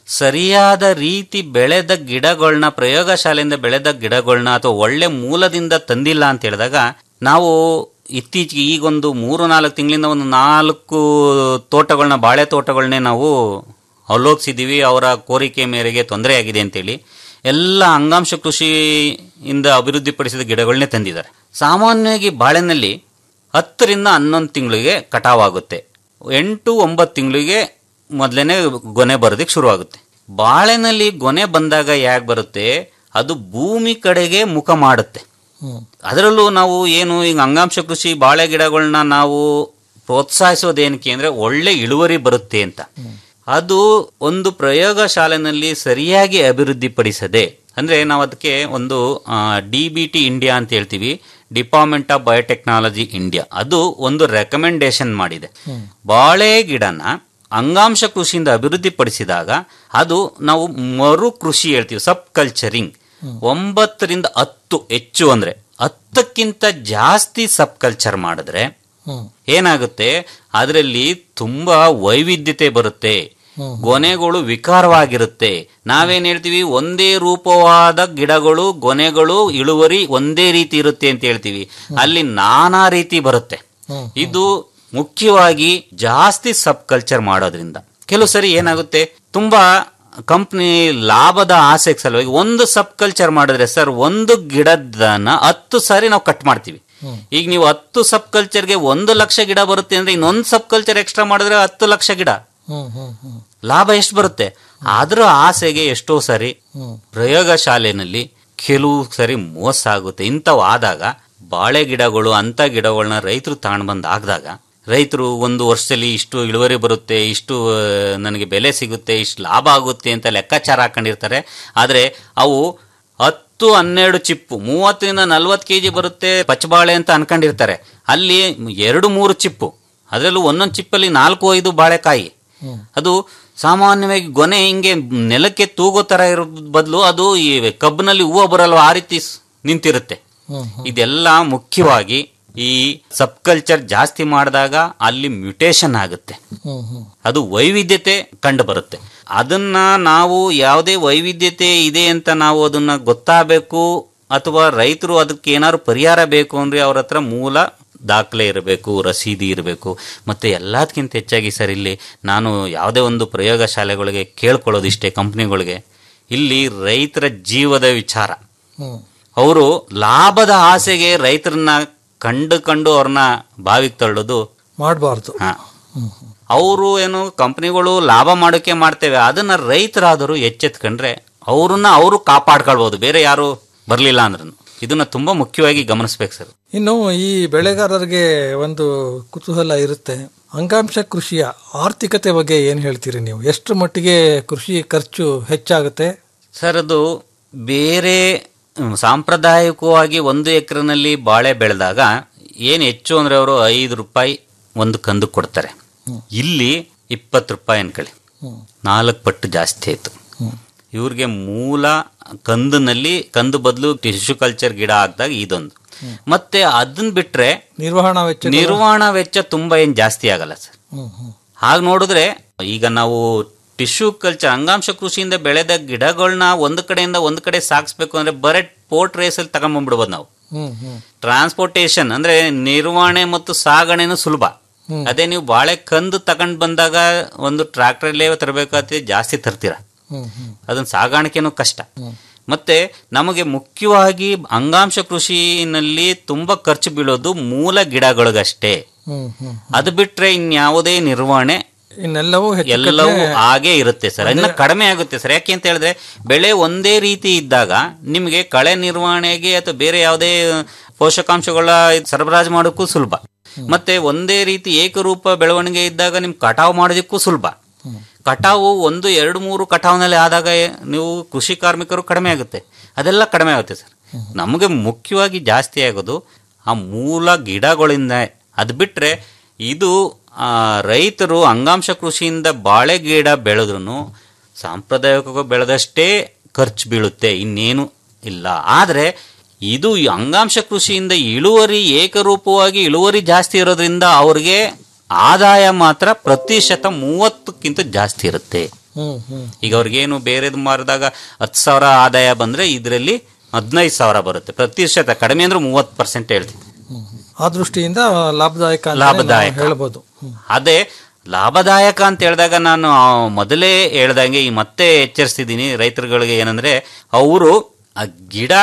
ಸರಿಯಾದ ರೀತಿ ಬೆಳೆದ ಗಿಡಗಳನ್ನ ಪ್ರಯೋಗಶಾಲೆಯಿಂದ ಬೆಳೆದ ಗಿಡಗಳನ್ನ ಅಥವಾ ಒಳ್ಳೆ ಮೂಲದಿಂದ ತಂದಿಲ್ಲ ಅಂತ ಹೇಳಿದಾಗ ನಾವು ಇತ್ತೀಚೆಗೆ ಈಗೊಂದು ಮೂರು ನಾಲ್ಕು ತಿಂಗಳಿಂದ ಒಂದು ನಾಲ್ಕು ತೋಟಗಳನ್ನ ಬಾಳೆ ತೋಟಗಳನ್ನೇ ನಾವು ಅವಲೋಕಿಸಿದ್ದೀವಿ ಅವರ ಕೋರಿಕೆ ಮೇರೆಗೆ ತೊಂದರೆ ಆಗಿದೆ ಅಂತೇಳಿ ಎಲ್ಲ ಅಂಗಾಂಶ ಕೃಷಿಯಿಂದ ಅಭಿವೃದ್ಧಿಪಡಿಸಿದ ಗಿಡಗಳನ್ನೇ ತಂದಿದ್ದಾರೆ ಸಾಮಾನ್ಯವಾಗಿ ಬಾಳೆನಲ್ಲಿ ಹತ್ತರಿಂದ ಹನ್ನೊಂದು ತಿಂಗಳಿಗೆ ಕಟಾವಾಗುತ್ತೆ ಎಂಟು ಒಂಬತ್ತು ತಿಂಗಳಿಗೆ ಮೊದಲನೇ ಗೊನೆ ಬರೋದಕ್ಕೆ ಶುರುವಾಗುತ್ತೆ ಬಾಳೆನಲ್ಲಿ ಗೊನೆ ಬಂದಾಗ ಯಾಕೆ ಬರುತ್ತೆ ಅದು ಭೂಮಿ ಕಡೆಗೆ ಮುಖ ಮಾಡುತ್ತೆ ಅದರಲ್ಲೂ ನಾವು ಏನು ಈಗ ಅಂಗಾಂಶ ಕೃಷಿ ಬಾಳೆ ಗಿಡಗಳನ್ನ ನಾವು ಪ್ರೋತ್ಸಾಹಿಸೋದೇನಕ್ಕೆ ಅಂದ್ರೆ ಒಳ್ಳೆ ಇಳುವರಿ ಬರುತ್ತೆ ಅಂತ ಅದು ಒಂದು ಪ್ರಯೋಗಶಾಲೆನಲ್ಲಿ ಸರಿಯಾಗಿ ಅಭಿವೃದ್ಧಿಪಡಿಸದೆ ಅಂದ್ರೆ ನಾವು ಅದಕ್ಕೆ ಒಂದು ಡಿ ಬಿ ಟಿ ಇಂಡಿಯಾ ಅಂತ ಹೇಳ್ತೀವಿ ಡಿಪಾರ್ಟ್ಮೆಂಟ್ ಆಫ್ ಬಯೋಟೆಕ್ನಾಲಜಿ ಇಂಡಿಯಾ ಅದು ಒಂದು ರೆಕಮೆಂಡೇಶನ್ ಮಾಡಿದೆ ಬಾಳೆ ಗಿಡನ ಅಂಗಾಂಶ ಕೃಷಿಯಿಂದ ಅಭಿವೃದ್ಧಿಪಡಿಸಿದಾಗ ಅದು ನಾವು ಮರು ಕೃಷಿ ಹೇಳ್ತೀವಿ ಸಬ್ ಕಲ್ಚರಿಂಗ್ ಒಂಬತ್ತರಿಂದ ಹತ್ತು ಹೆಚ್ಚು ಅಂದ್ರೆ ಹತ್ತಕ್ಕಿಂತ ಜಾಸ್ತಿ ಸಬ್ ಕಲ್ಚರ್ ಮಾಡಿದ್ರೆ ಏನಾಗುತ್ತೆ ಅದರಲ್ಲಿ ತುಂಬಾ ವೈವಿಧ್ಯತೆ ಬರುತ್ತೆ ಗೊನೆಗಳು ವಿಕಾರವಾಗಿರುತ್ತೆ ನಾವೇನ್ ಹೇಳ್ತೀವಿ ಒಂದೇ ರೂಪವಾದ ಗಿಡಗಳು ಗೊನೆಗಳು ಇಳುವರಿ ಒಂದೇ ರೀತಿ ಇರುತ್ತೆ ಅಂತ ಹೇಳ್ತೀವಿ ಅಲ್ಲಿ ನಾನಾ ರೀತಿ ಬರುತ್ತೆ ಇದು ಮುಖ್ಯವಾಗಿ ಜಾಸ್ತಿ ಸಬ್ ಕಲ್ಚರ್ ಮಾಡೋದ್ರಿಂದ ಕೆಲವು ಸರಿ ಏನಾಗುತ್ತೆ ತುಂಬಾ ಕಂಪ್ನಿ ಲಾಭದ ಆಸೆಗೆ ಸಲುವಾಗಿ ಒಂದು ಸಬ್ ಕಲ್ಚರ್ ಮಾಡಿದ್ರೆ ಸರ್ ಒಂದು ಗಿಡದನ್ನ ಹತ್ತು ಸಾರಿ ನಾವು ಕಟ್ ಮಾಡ್ತೀವಿ ಈಗ ನೀವು ಹತ್ತು ಸಬ್ ಕಲ್ಚರ್ಗೆ ಒಂದು ಲಕ್ಷ ಗಿಡ ಬರುತ್ತೆ ಅಂದ್ರೆ ಇನ್ನೊಂದು ಸಬ್ ಕಲ್ಚರ್ ಎಕ್ಸ್ಟ್ರಾ ಮಾಡಿದ್ರೆ ಹತ್ತು ಲಕ್ಷ ಗಿಡ ಲಾಭ ಎಷ್ಟು ಬರುತ್ತೆ ಅದ್ರ ಆಸೆಗೆ ಎಷ್ಟೋ ಸರಿ ಪ್ರಯೋಗಶಾಲೆನಲ್ಲಿ ಕೆಲವು ಸರಿ ಮೋಸ ಆಗುತ್ತೆ ಇಂಥವು ಆದಾಗ ಬಾಳೆ ಗಿಡಗಳು ಅಂತ ಗಿಡಗಳನ್ನ ರೈತರು ತಗೊಂಡ್ ಬಂದ್ ಹಾಕಿದಾಗ ರೈತರು ಒಂದು ವರ್ಷದಲ್ಲಿ ಇಷ್ಟು ಇಳುವರಿ ಬರುತ್ತೆ ಇಷ್ಟು ಆ, ನನಗೆ ಬೆಲೆ ಸಿಗುತ್ತೆ ಇಷ್ಟು ಲಾಭ ಆಗುತ್ತೆ ಅಂತ ಲೆಕ್ಕಾಚಾರ ಹಾಕೊಂಡಿರ್ತಾರೆ ಆದ್ರೆ ಅವು ಹತ್ತು ಹನ್ನೆರಡು ಚಿಪ್ಪು ಮೂವತ್ತರಿಂದ ನಲ್ವತ್ತು ಕೆಜಿ ಬರುತ್ತೆ ಪಚ್ಚಬಾಳೆ ಅಂತ ಅನ್ಕೊಂಡಿರ್ತಾರೆ ಅಲ್ಲಿ ಎರಡು ಮೂರು ಚಿಪ್ಪು ಅದರಲ್ಲೂ ಒಂದೊಂದು ಚಿಪ್ಪಲ್ಲಿ ನಾಲ್ಕು ಐದು ಬಾಳೆಕಾಯಿ ಅದು ಸಾಮಾನ್ಯವಾಗಿ ಗೊನೆ ಹಿಂಗೆ ನೆಲಕ್ಕೆ ತೂಗೋ ತರ ಇರೋ ಬದಲು ಅದು ಈ ಕಬ್ಬಿನಲ್ಲಿ ಹೂವು ಬರಲ್ವ ಆ ರೀತಿ ಸ್- ನಿಂತಿರುತ್ತೆ ಇದೆಲ್ಲ ಮುಖ್ಯವಾಗಿ ಈ ಸಬ್ಕಲ್ಚರ್ ಜಾಸ್ತಿ ಮಾಡಿದಾಗ ಅಲ್ಲಿ ಮ್ಯುಟೇಷನ್ ಆಗುತ್ತೆ ಅದು ವೈವಿಧ್ಯತೆ ಕಂಡು ಬರುತ್ತೆ ಅದನ್ನ ನಾವು ಯಾವುದೇ ವೈವಿಧ್ಯತೆ ಇದೆ ಅಂತ ನಾವು ಅದನ್ನ ಗೊತ್ತಾಗಬೇಕು ಅಥವಾ ರೈತರು ಅದಕ್ಕೆ ಏನಾದ್ರು ಪರಿಹಾರ ಬೇಕು ಅಂದ್ರೆ ಅವ್ರ ಹತ್ರ ಮೂಲ ದಾಖಲೆ ಇರಬೇಕು ರಸೀದಿ ಇರಬೇಕು ಮತ್ತು ಎಲ್ಲದಕ್ಕಿಂತ ಹೆಚ್ಚಾಗಿ ಸರ್ ಇಲ್ಲಿ ನಾನು ಯಾವುದೇ ಒಂದು ಪ್ರಯೋಗಶಾಲೆಗಳಿಗೆ ಕೇಳ್ಕೊಳ್ಳೋದಿಷ್ಟೇ ಕಂಪ್ನಿಗಳಿಗೆ ಇಲ್ಲಿ ರೈತರ ಜೀವದ ವಿಚಾರ ಅವರು ಲಾಭದ ಆಸೆಗೆ ರೈತರನ್ನ ಕಂಡು ಕಂಡು ಅವ್ರನ್ನ ಬಾವಿಗೆ ತಳ್ಳೋದು ಮಾಡಬಾರ್ದು ಹಾ ಅವರು ಏನು ಕಂಪ್ನಿಗಳು ಲಾಭ ಮಾಡೋಕೆ ಮಾಡ್ತೇವೆ ಅದನ್ನ ರೈತರಾದರೂ ಎಚ್ಚೆತ್ಕೊಂಡ್ರೆ ಅವ್ರನ್ನ ಅವರು ಕಾಪಾಡ್ಕೊಳ್ಬಹುದು ಬೇರೆ ಯಾರು ಬರಲಿಲ್ಲ ಅಂದ್ರೂ ಇದನ್ನ ತುಂಬಾ ಮುಖ್ಯವಾಗಿ ಗಮನಿಸ್ಬೇಕು ಸರ್ ಇನ್ನು ಈ ಬೆಳೆಗಾರರಿಗೆ ಒಂದು ಕುತೂಹಲ ಇರುತ್ತೆ ಅಂಗಾಂಶ ಕೃಷಿಯ ಆರ್ಥಿಕತೆ ಬಗ್ಗೆ ಏನು ಹೇಳ್ತೀರಿ ನೀವು ಎಷ್ಟು ಮಟ್ಟಿಗೆ ಕೃಷಿ ಖರ್ಚು ಹೆಚ್ಚಾಗುತ್ತೆ ಸರ್ ಅದು ಬೇರೆ ಹ್ಮ್, ಸಾಂಪ್ರದಾಯಿಕವಾಗಿ ಒಂದು ಎಕರೆನಲ್ಲಿ ಬಾಳೆ ಬೆಳೆದಾಗ ಏನು ಹೆಚ್ಚು ಅಂದ್ರೆ ಅವರು ಐದು ರೂಪಾಯಿ ಒಂದು ಕಂದು ಕೊಡ್ತಾರೆ ಇಲ್ಲಿ ಇಪ್ಪತ್ತು ರೂಪಾಯಿ ಅನ್ಕೊಳ್ಳಿ ನಾಲ್ಕು ಪಟ್ಟು ಜಾಸ್ತಿ ಆಯ್ತು ಇವ್ರಿಗೆ ಮೂಲ ಕಂದಿನಲ್ಲಿ ಕಂದು ಬದಲು ಟಿಶ್ಯೂ ಕಲ್ಚರ್ ಗಿಡ ಹಾಕಿದಾಗ ಇದೊಂದು ಮತ್ತೆ ಅದನ್ನ ಬಿಟ್ರೆ ನಿರ್ವಹಣಾ ವೆಚ್ಚ ನಿರ್ವಹಣಾ ವೆಚ್ಚ ತುಂಬಾ ಏನ್ ಜಾಸ್ತಿ ಆಗಲ್ಲ ಸರ್ ಹಾಗೆ ನೋಡಿದ್ರೆ ಈಗ ನಾವು ಟಿಶ್ಯೂ ಕಲ್ಚರ್ ಅಂಗಾಂಶ ಕೃಷಿಯಿಂದ ಬೆಳೆದ ಗಿಡಗಳನ್ನ ಒಂದು ಕಡೆಯಿಂದ ಒಂದು ಕಡೆ ಸಾಗಿಸ್ಬೇಕು ಅಂದ್ರೆ ಬರೀ ಪೋರ್ಟ್ ರೇಸಲ್ಲಿ ತಗೊಂಡ್ಬಂದ್ಬಿಡ್ಬೋದು ನಾವು ಹ್ಮ್ ಹ್ಮ್ ಟ್ರಾನ್ಸ್ಪೋರ್ಟೇಷನ್ ಅಂದ್ರೆ ನಿರ್ವಹಣೆ ಮತ್ತು ಸಾಗಣೆನೂ ಸುಲಭ ಹ್ಮ್. ಅದೇ ನೀವು ಬಾಳೆ ಕಂದು ತಗೊಂಡ್ ಬಂದಾಗ ಒಂದು ಟ್ರಾಕ್ಟರ್ಲೇ ತರಬೇಕಾದ್ರೆ ಜಾಸ್ತಿ ತರ್ತೀರ ಹ್ಮ್ ಹ್ಮ್ ಅದನ್ನ ಸಾಗಾಣಿಕೆನೂ ಕಷ್ಟ ಮತ್ತೆ ನಮಗೆ ಮುಖ್ಯವಾಗಿ ಅಂಗಾಂಶ ಕೃಷಿನಲ್ಲಿ ತುಂಬಾ ಖರ್ಚು ಬೀಳೋದು ಮೂಲ ಗಿಡಗಳಿಗಷ್ಟೇ ಹ್ಮ್ ಹ್ಮ್ ಅದು ಬಿಟ್ರೆ ಇನ್ಯಾವುದೇ ನಿರ್ವಹಣೆ ಇನ್ನೆಲ್ಲವೂ ಹೆಚ್ಚು ಎಲ್ಲವೂ ಕಡಿಮೆ ಹಾಗೆ ಇರುತ್ತೆ ಸರ್ ಇನ್ನ ಕಡಿಮೆ ಆಗುತ್ತೆ ಸರ್ ಯಾಕೆ ಅಂತ ಹೇಳಿದ್ರೆ ಬೆಳೆ ಒಂದೇ ರೀತಿ ಇದ್ದಾಗ ನಿಮಗೆ ಕಳೆ ನಿರ್ವಹಣೆಗೆ ಅಥವಾ ಬೇರೆ ಯಾವುದೇ ಪೋಷಕಾಂಶಗಳ ಸರಬರಾಜು ಮಾಡೋಕ್ಕೂ ಸುಲಭ ಮತ್ತೆ ಒಂದೇ ರೀತಿ ಏಕರೂಪ ಬೆಳವಣಿಗೆ ಇದ್ದಾಗ ನಿಮ್ ಕಟಾವು ಮಾಡೋದಕ್ಕೂ ಸುಲಭ ಕಟಾವು ಒಂದು ಎರಡು ಮೂರು ಕಟಾವ್ನಲ್ಲಿ ಆದಾಗ ನೀವು ಕೃಷಿ ಕಾರ್ಮಿಕರು ಕಡಿಮೆ ಆಗುತ್ತೆ ಅದೆಲ್ಲ ಕಡಿಮೆ ಆಗುತ್ತೆ ಸರ್ ನಮಗೆ ಮುಖ್ಯವಾಗಿ ಜಾಸ್ತಿ ಆಗೋದು ಆ ಮೂಲ ಗಿಡಗಳಿಂದ ಅದು ಬಿಟ್ರೆ ಇದು ಆ, ರೈತರು ಅಂಗಾಂಶ ಕೃಷಿಯಿಂದ ಬಾಳೆ ಗಿಡ ಬೆಳೆದ್ರು ಸಾಂಪ್ರದಾಯಿಕ ಬೆಳೆದಷ್ಟೇ ಖರ್ಚು ಬೀಳುತ್ತೆ ಇನ್ನೇನು ಇಲ್ಲ ಆದರೆ ಇದು ಈ ಅಂಗಾಂಶ ಕೃಷಿಯಿಂದ ಇಳುವರಿ ಏಕರೂಪವಾಗಿ ಇಳುವರಿ ಜಾಸ್ತಿ ಇರೋದ್ರಿಂದ ಅವ್ರಿಗೆ ಆದಾಯ ಮಾತ್ರ ಪ್ರತಿಶತ ಮೂವತ್ತಕ್ಕಿಂತ ಜಾಸ್ತಿ ಇರುತ್ತೆ ಹ್ಮ್ ಹ್ಮ್ ಈಗ ಅವ್ರಿಗೇನು ಬೇರೆದು ಮಾರಿದಾಗ ಹತ್ತು ಸಾವಿರ ಆದಾಯ ಬಂದ್ರೆ ಇದರಲ್ಲಿ ಹದಿನೈದು ಸಾವಿರ ಬರುತ್ತೆ ಪ್ರತಿಶತ ಕಡಿಮೆ ಅಂದ್ರೆ ಮೂವತ್ತು ಪರ್ಸೆಂಟ್ ಹೇಳ್ತೀವಿ ಆ ದೃಷ್ಟಿಯಿಂದ ಲಾಭದಾಯಕ ಅಂತಾನೆ ಲಾಭದಾಯಕ. ನಾವು ಹೇಳ್ಬೋದು ಅದೇ ಲಾಭದಾಯಕ ಅಂತ ಹೇಳಿದಾಗ ನಾನು ಆ ಮೊದಲೇ ಹೇಳ್ದಂಗೆ ಈ ಮತ್ತೆ ಎಚ್ಚರಿಸ್ತಿದ್ದೀನಿ ರೈತರುಗಳಿಗೆ ಏನಂದ್ರೆ ಅವರು ಆ ಗಿಡ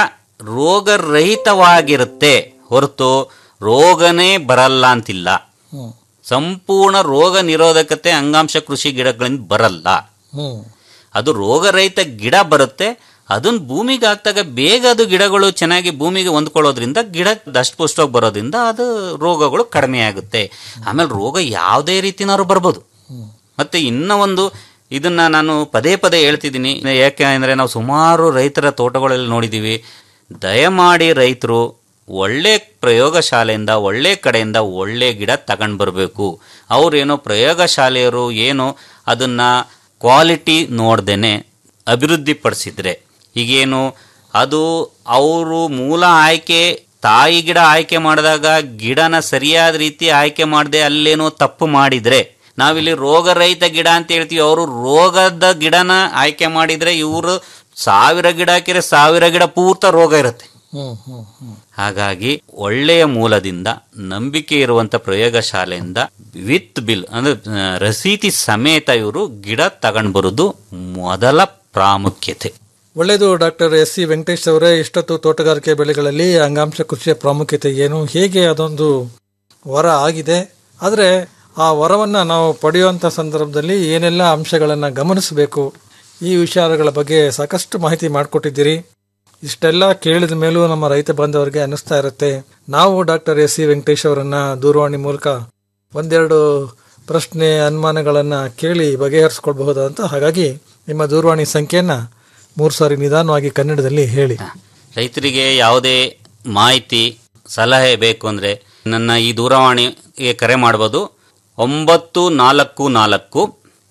ರೋಗರಹಿತವಾಗಿರುತ್ತೆ ಹೊರತು ರೋಗನೇ ಬರಲ್ಲ ಅಂತಿಲ್ಲ ಹ್ಮ್ ಸಂಪೂರ್ಣ ರೋಗ ನಿರೋಧಕತೆ ಅಂಗಾಂಶ ಕೃಷಿ ಗಿಡಗಳಿಂದ ಬರಲ್ಲ ಹ್ಮ್ ಅದು ರೋಗರಹಿತ ಗಿಡ ಬರುತ್ತೆ ಅದನ್ನ ಭೂಮಿಗೆ ಹಾಕ್ದಾಗ ಬೇಗ ಅದು ಗಿಡಗಳು ಚೆನ್ನಾಗಿ ಭೂಮಿಗೆ ಹೊಂದ್ಕೊಳ್ಳೋದ್ರಿಂದ ಗಿಡ ದಷ್ಟಪುಷ್ಟವಾಗಿ ಬರೋದ್ರಿಂದ ಅದು ರೋಗಗಳು ಕಡಿಮೆ ಆಗುತ್ತೆ ಆಮೇಲೆ ರೋಗ ಯಾವುದೇ ರೀತಿನಾದ್ರು ಬರ್ಬೋದು ಮತ್ತೆ ಇನ್ನ ಒಂದು ಇದನ್ನ ನಾನು ಪದೇ ಪದೇ ಹೇಳ್ತಿದ್ದೀನಿ ಯಾಕೆ ಅಂದ್ರೆ ನಾವು ಸುಮಾರು ರೈತರ ತೋಟಗಳಲ್ಲಿ ನೋಡಿದ್ದೀವಿ ದಯಮಾಡಿ ರೈತರು ಒಳ್ಳೆ ಪ್ರಯೋಗಶಾಲೆಯಿಂದ ಒಳ್ಳೆ ಕಡೆಯಿಂದ ಒಳ್ಳೆ ಗಿಡ ತಗೊಂಡು ಬರಬೇಕು ಅವ್ರೇನೋ ಪ್ರಯೋಗಶಾಲೆಯರು ಏನೋ ಅದನ್ನ ಕ್ವಾಲಿಟಿ ನೋಡ್ದೇನೆ ಅಭಿವೃದ್ಧಿಪಡಿಸಿದ್ರೆ ಈಗೇನು ಅದು ಅವರು ಮೂಲ ಆಯ್ಕೆ ತಾಯಿ ಗಿಡ ಆಯ್ಕೆ ಮಾಡಿದಾಗ ಗಿಡನ ಸರಿಯಾದ ರೀತಿ ಆಯ್ಕೆ ಮಾಡದೆ ಅಲ್ಲೇನೋ ತಪ್ಪು ಮಾಡಿದ್ರೆ ನಾವಿಲ್ಲಿ ರೋಗರಹಿತ ಗಿಡ ಅಂತ ಹೇಳ್ತೀವಿ ಅವರು ರೋಗದ ಗಿಡನ ಆಯ್ಕೆ ಮಾಡಿದ್ರೆ ಇವರು ಸಾವಿರ ಗಿಡ ಹಾಕಿದ್ರೆ ಸಾವಿರ ಗಿಡ ಪೂರ್ತ ರೋಗ ಇರುತ್ತೆ ಹ್ಮ್ ಹ್ಮ್ ಹ್ಮ್ ಹಾಗಾಗಿ ಒಳ್ಳೆಯ ಮೂಲದಿಂದ ನಂಬಿಕೆ ಇರುವಂತ ಪ್ರಯೋಗಶಾಲೆಯಿಂದ ವಿತ್ ಬಿಲ್ ಅಂದ್ರೆ ಆ, ರಸೀತಿ ಸಮೇತ ಇವರು ಗಿಡ ತಗೊಂಡ್ ಬರೋದು ಮೊದಲ ಪ್ರಾಮುಖ್ಯತೆ ಒಳ್ಳೆಯದು ಡಾಕ್ಟರ್ ಎಸ್ ಸಿ ವೆಂಕಟೇಶ್ ಅವರೇ ಇಷ್ಟೊತ್ತು ತೋಟಗಾರಿಕೆ ಬೆಳೆಗಳಲ್ಲಿ ಅಂಗಾಂಶ ಕೃಷಿಯ ಪ್ರಾಮುಖ್ಯತೆ ಏನು ಹೇಗೆ ಅದೊಂದು ವರ ಆಗಿದೆ ಆದರೆ ಆ ವರವನ್ನು ನಾವು ಪಡೆಯುವಂಥ ಸಂದರ್ಭದಲ್ಲಿ ಏನೆಲ್ಲ ಅಂಶಗಳನ್ನು ಗಮನಿಸಬೇಕು ಈ ವಿಚಾರಗಳ ಬಗ್ಗೆ ಸಾಕಷ್ಟು ಮಾಹಿತಿ ಮಾಡಿಕೊಟ್ಟಿದ್ದೀರಿ ಇಷ್ಟೆಲ್ಲ ಕೇಳಿದ ಮೇಲೂ ನಮ್ಮ ರೈತ ಬಾಂಧವರಿಗೆ ಅನ್ನಿಸ್ತಾ ಇರುತ್ತೆ ನಾವು ಡಾಕ್ಟರ್ ಎಸ್ ಸಿ ವೆಂಕಟೇಶ್ ಅವರನ್ನ ದೂರವಾಣಿ ಮೂಲಕ ಒಂದೆರಡು ಪ್ರಶ್ನೆ ಅನುಮಾನಗಳನ್ನ ಕೇಳಿ ಬಗೆಹರಿಸ್ಕೊಳ್ಬಹುದು ಅಂತ ಹಾಗಾಗಿ ನಿಮ್ಮ ದೂರವಾಣಿ ಸಂಖ್ಯೆಯನ್ನ ಮೂರು ಸಾರಿ ನಿಧಾನವಾಗಿ ಕನ್ನಡದಲ್ಲಿ ಹೇಳಿ ರೈತರಿಗೆ ಯಾವುದೇ ಮಾಹಿತಿ ಸಲಹೆ ಬೇಕು ಅಂದರೆ ನನ್ನ ಈ ದೂರವಾಣಿಗೆ ಕರೆ ಮಾಡ್ಬೋದು ಒಂಬತ್ತು ನಾಲ್ಕು ನಾಲ್ಕು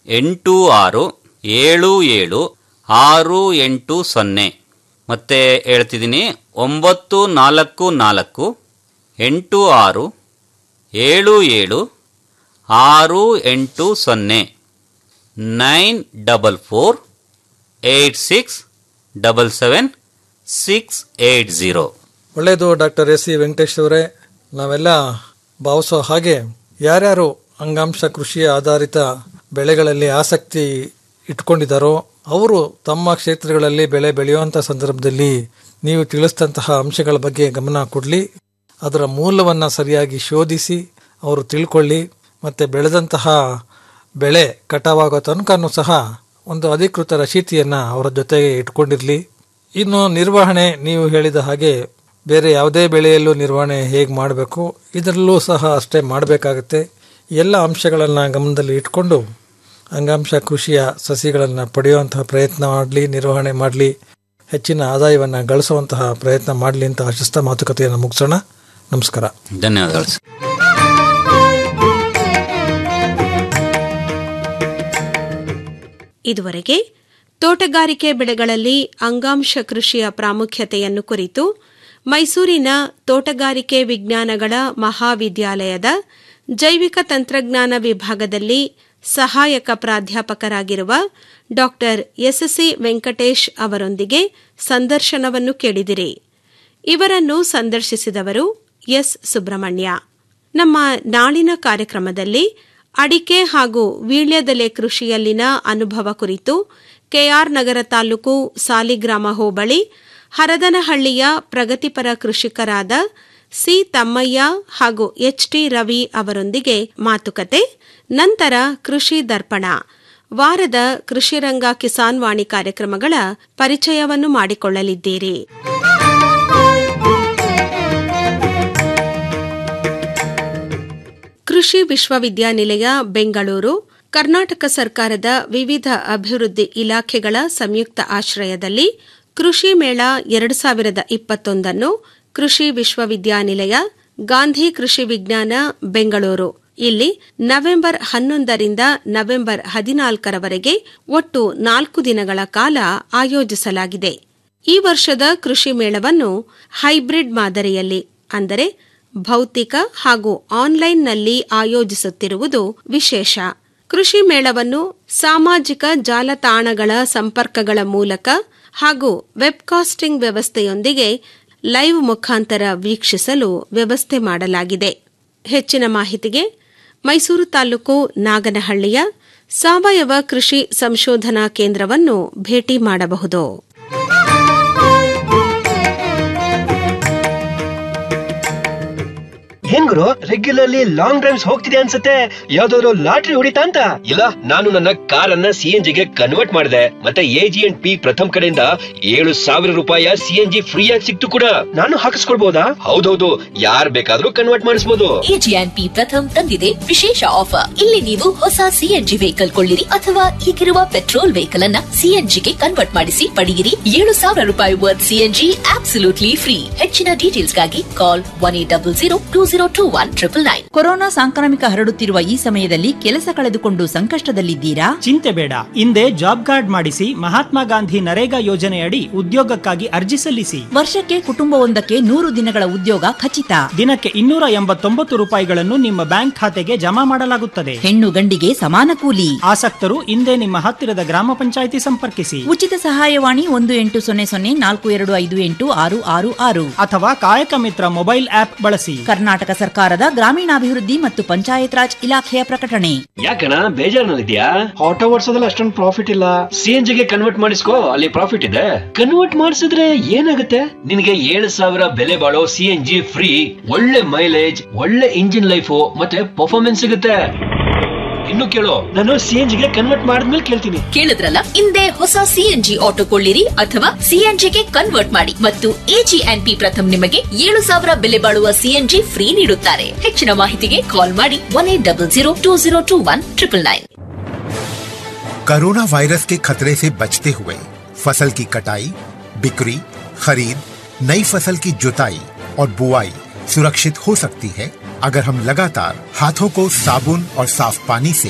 ಎಂಟು ಆರು ಏಳು ಏಳು ಆರು ಎಂಟು ಸೊನ್ನೆ ಮತ್ತೆ ಹೇಳ್ತಿದ್ದೀನಿ ಒಂಬತ್ತು ನಾಲ್ಕು ನಾಲ್ಕು ಎಂಟು ಆರು ಏಳು ಏಳು ಆರು ಎಂಟು ಸೊನ್ನೆ nine double four eight six double seven six eight zero ಒಳ್ಳೆಯದು ಡಾಕ್ಟರ್ ಎಸ್ ಸಿ ವೆಂಕಟೇಶ್ ಅವರೇ ನಾವೆಲ್ಲ ಭಾವಿಸೋ ಹಾಗೆ ಯಾರ್ಯಾರು ಅಂಗಾಂಶ ಕೃಷಿ ಆಧಾರಿತ ಬೆಳೆಗಳಲ್ಲಿ ಆಸಕ್ತಿ ಇಟ್ಕೊಂಡಿದ್ದಾರೋ ಅವರು ತಮ್ಮ ಕ್ಷೇತ್ರಗಳಲ್ಲಿ ಬೆಳೆ ಬೆಳೆಯುವಂಥ ಸಂದರ್ಭದಲ್ಲಿ ನೀವು ತಿಳಿಸಿದಂತಹ ಅಂಶಗಳ ಬಗ್ಗೆ ಗಮನ ಕೊಡಲಿ ಅದರ ಮೂಲವನ್ನು ಸರಿಯಾಗಿ ಶೋಧಿಸಿ ಅವರು ತಿಳ್ಕೊಳ್ಳಿ ಮತ್ತು ಬೆಳೆದಂತಹ ಬೆಳೆ ಕಟಾವಾಗೋ ತನಕನೂ ಸಹ ಒಂದು ಅಧಿಕೃತ ರಶೀತಿಯನ್ನು ಅವರ ಜೊತೆಗೆ ಇಟ್ಕೊಂಡಿರಲಿ ಇನ್ನು ನಿರ್ವಹಣೆ ನೀವು ಹೇಳಿದ ಹಾಗೆ ಬೇರೆ ಯಾವುದೇ ಬೆಳೆಯಲ್ಲೂ ನಿರ್ವಹಣೆ ಹೇಗೆ ಮಾಡಬೇಕು ಇದರಲ್ಲೂ ಸಹ ಅಷ್ಟೇ ಮಾಡಬೇಕಾಗತ್ತೆ ಎಲ್ಲ ಅಂಶಗಳನ್ನು ಗಮನದಲ್ಲಿ ಇಟ್ಕೊಂಡು ಅಂಗಾಂಶ ಕೃಷಿಯ ಸಸಿಗಳನ್ನು ಪಡೆಯುವಂತಹ ಪ್ರಯತ್ನ ಮಾಡಲಿ ನಿರ್ವಹಣೆ ಮಾಡಲಿ ಹೆಚ್ಚಿನ ಆದಾಯವನ್ನು ಗಳಿಸುವಂತಹ ಪ್ರಯತ್ನ ಮಾಡಲಿ ಅಂತ ಆಶಿಸ್ತಾ ಮಾತುಕತೆಯನ್ನು ಮುಗಿಸೋಣ ನಮಸ್ಕಾರ ಧನ್ಯವಾದಗಳು ಸರ್. ಇದುವರೆಗೆ ತೋಟಗಾರಿಕೆ ಬೆಳೆಗಳಲ್ಲಿ ಅಂಗಾಂಶ ಕೃಷಿಯ ಪ್ರಾಮುಖ್ಯತೆಯನ್ನು ಕುರಿತು ಮೈಸೂರಿನ ತೋಟಗಾರಿಕೆ ವಿಜ್ಞಾನಗಳ ಮಹಾವಿದ್ಯಾಲಯದ ಜೈವಿಕ ತಂತ್ರಜ್ಞಾನ ವಿಭಾಗದಲ್ಲಿ ಸಹಾಯಕ ಪ್ರಾಧ್ಯಾಪಕರಾಗಿರುವ ಡಾಕ್ಟರ್ ಎಸ್ಎಸ್ಸಿ ವೆಂಕಟೇಶ್ ಅವರೊಂದಿಗೆ ಸಂದರ್ಶನವನ್ನು ಕೇಳಿದಿರಿ ಇವರನ್ನು ಸಂದರ್ಶಿಸಿದವರು ಎಸ್ ಸುಬ್ರಹ್ಮಣ್ಯ ನಮ್ಮ ನಾಳಿನ ಕಾರ್ಯಕ್ರಮದಲ್ಲಿ ಅಡಿಕೆ ಹಾಗೂ ವೀಳ್ಯದೆಲೆ ಕೃಷಿಯಲ್ಲಿನ ಅನುಭವ ಕುರಿತು ಕೆಆರ್ ನಗರ ತಾಲೂಕು ಸಾಲಿಗ್ರಾಮ ಹೋಬಳಿ ಹರದನಹಳ್ಳಿಯ ಪ್ರಗತಿಪರ ಕೃಷಿಕರಾದ ಸಿ ತಮ್ಮಯ್ಯ ಹಾಗೂ ಎಚ್ಟಿ ರವಿ ಅವರೊಂದಿಗೆ ಮಾತುಕತೆ ನಂತರ ಕೃಷಿ ದರ್ಪಣ ವಾರದ ಕೃಷಿರಂಗ ಕಿಸಾನ್ ವಾಣಿ ಕಾರ್ಯಕ್ರಮಗಳ ಪರಿಚಯವನ್ನು ಮಾಡಿಕೊಳ್ಳಲಿದ್ದೀರಿ ಕೃಷಿ ವಿಶ್ವವಿದ್ಯಾನಿಲಯ ಬೆಂಗಳೂರು ಕರ್ನಾಟಕ ಸರ್ಕಾರದ ವಿವಿಧ ಅಭಿವೃದ್ಧಿ ಇಲಾಖೆಗಳ ಸಂಯುಕ್ತ ಆಶ್ರಯದಲ್ಲಿ ಕೃಷಿ ಮೇಳ ಎರಡು ಸಾವಿರದ ಇಪ್ಪತ್ತೊಂದನ್ನು ಕೃಷಿ ವಿಶ್ವವಿದ್ಯಾನಿಲಯ ಗಾಂಧಿ ಕೃಷಿ ವಿಜ್ಞಾನ ಬೆಂಗಳೂರು ಇಲ್ಲಿ ನವೆಂಬರ್ ಹನ್ನೊಂದರಿಂದ ನವೆಂಬರ್ ಹದಿನಾಲ್ಕರವರೆಗೆ ಒಟ್ಟು ನಾಲ್ಕು ದಿನಗಳ ಕಾಲ ಆಯೋಜಿಸಲಾಗಿದೆ ಈ ವರ್ಷದ ಕೃಷಿ ಮೇಳವನ್ನು ಹೈಬ್ರಿಡ್ ಮಾದರಿಯಲ್ಲಿ ಅಂದರೆ ಭೌತಿಕ ಹಾಗೂ ಆನ್ಲೈನ್ನಲ್ಲಿ ಆಯೋಜಿಸುತ್ತಿರುವುದು ವಿಶೇಷ ಕೃಷಿ ಮೇಳವನ್ನು ಸಾಮಾಜಿಕ ಜಾಲತಾಣಗಳ ಸಂಪರ್ಕಗಳ ಮೂಲಕ ಹಾಗೂ ವೆಬ್ಕಾಸ್ಟಿಂಗ್ ವ್ಯವಸ್ಥೆಯೊಂದಿಗೆ ಲೈವ್ ಮುಖಾಂತರ ವೀಕ್ಷಿಸಲು ವ್ಯವಸ್ಥೆ ಮಾಡಲಾಗಿದೆ ಹೆಚ್ಚಿನ ಮಾಹಿತಿಗೆ ಮೈಸೂರು ತಾಲೂಕು ನಾಗನಹಳ್ಳಿಯ ಸಾವಯವ ಕೃಷಿ ಸಂಶೋಧನಾ ಕೇಂದ್ರವನ್ನು ಭೇಟಿ ಮಾಡಬಹುದು ಏನ್ ಗುರು ರೆಗ್ಯುಲರ್ಲಿ ಲಾಂಗ್ ಡ್ರೈವ್ಸ್ ಹೋಗ್ತಿದೆ ಅನ್ಸುತ್ತೆ ಯಾವ್ದಾದ್ರು ಲಾಟ್ರಿ ಹೊಡಿತಾ ಅಂತ ಇಲ್ಲ ನಾನು ನನ್ನ ಕಾರನ್ನ ಸಿಎನ್ಜಿ ಗೆ ಕನ್ವರ್ಟ್ ಮಾಡಿದೆ ಮತ್ತೆ ಎಜಿ ಅಂಡ್ ಪಿ ಪ್ರಥಮ್ ಕಡೆಯಿಂದ ಏಳು ಸಾವಿರ ರೂಪಾಯಿ ಸಿಎನ್ಜಿ ಫ್ರೀ ಆಗಿ ಸಿಕ್ತು ಕೂಡ ನಾನು ಹಾಕಿಸ್ಕೊಳ್ಬಹುದಾ ಹೌದೌದು ಯಾರ್ ಬೇಕಾದ್ರೂ ಕನ್ವರ್ಟ್ ಮಾಡಿಸಬಹುದು ಎಜಿಎನ್ಪಿ ಪ್ರಥಮ್ ತಂದಿದೆ ವಿಶೇಷ ಆಫರ್ ಇಲ್ಲಿ ನೀವು ಹೊಸ ಸಿಎನ್ಜಿ ವೆಹಿಕಲ್ ಕೊಳ್ಳಿರಿ ಅಥವಾ ಈಗಿರುವ ಪೆಟ್ರೋಲ್ ವೆಹಿಕಲ್ ಅನ್ನ ಸಿಎನ್ಜಿಗೆ ಕನ್ವರ್ಟ್ ಮಾಡಿಸಿ ಪಡೆಯಿರಿ ಏಳು ಸಾವಿರ ರೂಪಾಯಿ ವರ್ತ್ ಸಿಎನ್ಜಿ ಆಬ್ಸಲ್ಯೂಟ್ಲಿ ಫ್ರೀ ಹೆಚ್ಚಿನ ಡೀಟೇಲ್ಸ್ಗಾಗಿ call one eight double zero two zero two one triple nine corona ಸಾಂಕ್ರಾಮಿಕ ಹರಡುತ್ತಿರುವ ಈ ಸಮಯದಲ್ಲಿ ಕೆಲಸ ಕಳೆದುಕೊಂಡು ಸಂಕಷ್ಟದಲ್ಲಿದ್ದೀರಾ ಚಿಂತೆ ಬೇಡ ಹಿಂದೆ ಜಾಬ್ ಕಾರ್ಡ್ ಮಾಡಿಸಿ ಮಹಾತ್ಮ ಗಾಂಧಿ ನರೇಗಾ ಯೋಜನೆಯಡಿ ಉದ್ಯೋಗಕ್ಕಾಗಿ ಅರ್ಜಿ ಸಲ್ಲಿಸಿ ವರ್ಷಕ್ಕೆ ಕುಟುಂಬವೊಂದಕ್ಕೆ ನೂರು ದಿನಗಳ ಉದ್ಯೋಗ ಖಚಿತ ದಿನಕ್ಕೆ ಇನ್ನೂರ ಎಂಬತ್ತೊಂಬತ್ತು ರೂಪಾಯಿಗಳನ್ನು ನಿಮ್ಮ ಬ್ಯಾಂಕ್ ಖಾತೆಗೆ ಜಮಾ ಮಾಡಲಾಗುತ್ತದೆ ಹೆಣ್ಣು ಗಂಡಿಗೆ ಸಮಾನ ಕೂಲಿ ಆಸಕ್ತರು ಹಿಂದೆ ನಿಮ್ಮ ಹತ್ತಿರದ ಗ್ರಾಮ ಪಂಚಾಯಿತಿ ಸಂಪರ್ಕಿಸಿ ಉಚಿತ ಸಹಾಯವಾಣಿ ಒಂದು ಎಂಟು ಸೊನ್ನೆ ಸೊನ್ನೆ ನಾಲ್ಕು ಎರಡು ಐದು ಎಂಟು ಆರು ಆರು ಆರು ಅಥವಾ ಕಾಯಕ ಮಿತ್ರ ಮೊಬೈಲ್ ಆಪ್ ಬಳಸಿ ಕರ್ನಾಟಕ ಸರ್ಕಾರದ ಗ್ರಾಮೀಣಾಭಿವೃದ್ಧಿ ಮತ್ತು ಪಂಚಾಯತ್ ರಾಜ್ ಇಲಾಖೆಯ ಪ್ರಕಟಣೆ ಯಾಕಣ ಬೇಜಾರ್ನಲ್ಲಿದ್ಯಾ ಆಟೋ ಓಡಿಸೋದ್ರಲ್ಲಿ ಅಷ್ಟೊಂದು ಪ್ರಾಫಿಟ್ ಇಲ್ಲ ಸಿಎನ್ಜಿ ಗೆ ಕನ್ವರ್ಟ್ ಮಾಡಿಸ್ಕೋ ಅಲ್ಲಿ ಪ್ರಾಫಿಟ್ ಇದೆ ಕನ್ವರ್ಟ್ ಮಾಡಿಸಿದ್ರೆ ಏನಾಗುತ್ತೆ ನಿನಗೆ ಏಳು ಸಾವಿರ ಬೆಲೆ ಬಾಳೋ ಸಿಎನ್ಜಿ ಫ್ರೀ ಒಳ್ಳೆ ಮೈಲೇಜ್ ಒಳ್ಳೆ ಇಂಜಿನ್ ಲೈಫು ಮತ್ತೆ ಪರ್ಫಾರ್ಮೆನ್ಸ್ ಸಿಗುತ್ತೆ ಇನ್ನು ಕೇಳು ನಾನು ಸಿಎನ್ಜಿ ಗೆ ಕನ್ವರ್ಟ್ ಮಾಡಿದ್ಮೇಲೆ ಕೇಳ್ತೀನಿ ಕೇಳಿದ್ರಲ್ಲ ಹಿಂದೆ ಹೊಸ ಸಿಎನ್ಜಿ ಆಟೋ ಕೊಳ್ಳಿರಿ ಅಥವಾ ಸಿಎನ್ಜಿಗೆ ಕನ್ವರ್ಟ್ ಮಾಡಿ ಮತ್ತು ಎಜಿಎನ್ಪಿ ಪ್ರಥಮ್ ನಿಮಗೆ ಏಳು ಸಾವಿರ ಬೆಲೆ ಬಾಳುವ ಸಿಎನ್ಜಿ ಫ್ರೀ ನೀಡುತ್ತಾರೆ ಹೆಚ್ಚಿನ ಮಾಹಿತಿಗೆ ಕಾಲ್ ಮಾಡಿ one eight double zero two zero two one triple nine corona virus के खतरे से बचते हुए फसल की कटाई बिक्री खरीद नई फसल की जुताई और बुआई सुरक्षित हो सकती है अगर हम लगातार हाथों को साबुन और साफ पानी से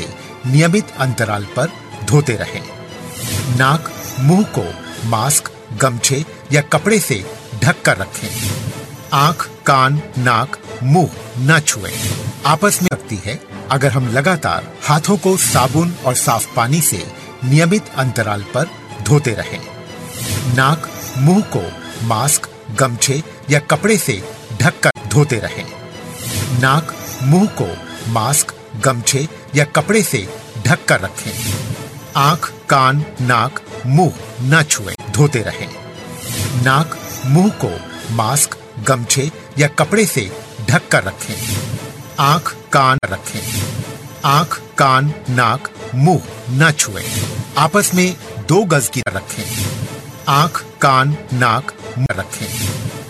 नियमित अंतराल पर धोते रहें। नाक मुंह को मास्क गमछे या कपड़े से ढक कर रखें आंख कान नाक मुंह न छुएं। आपस में लगती है अगर हम लगातार हाथों को साबुन और साफ पानी से नियमित अंतराल पर धोते रहें नाक मुंह को मास्क गमछे या कपड़े से ढक कर धोते रहें नाक मुंह को मास्क गमछे या कपड़े से ढक कर रखें आंख कान नाक मुंह न छुएं धोते रहें नाक मुंह को मास्क गमछे या कपड़े से ढक कर रखें आंख कान रखें आंख कान नाक मुंह न छुएं आपस में दो गज की रखें आंख कान नाक मुंह रखें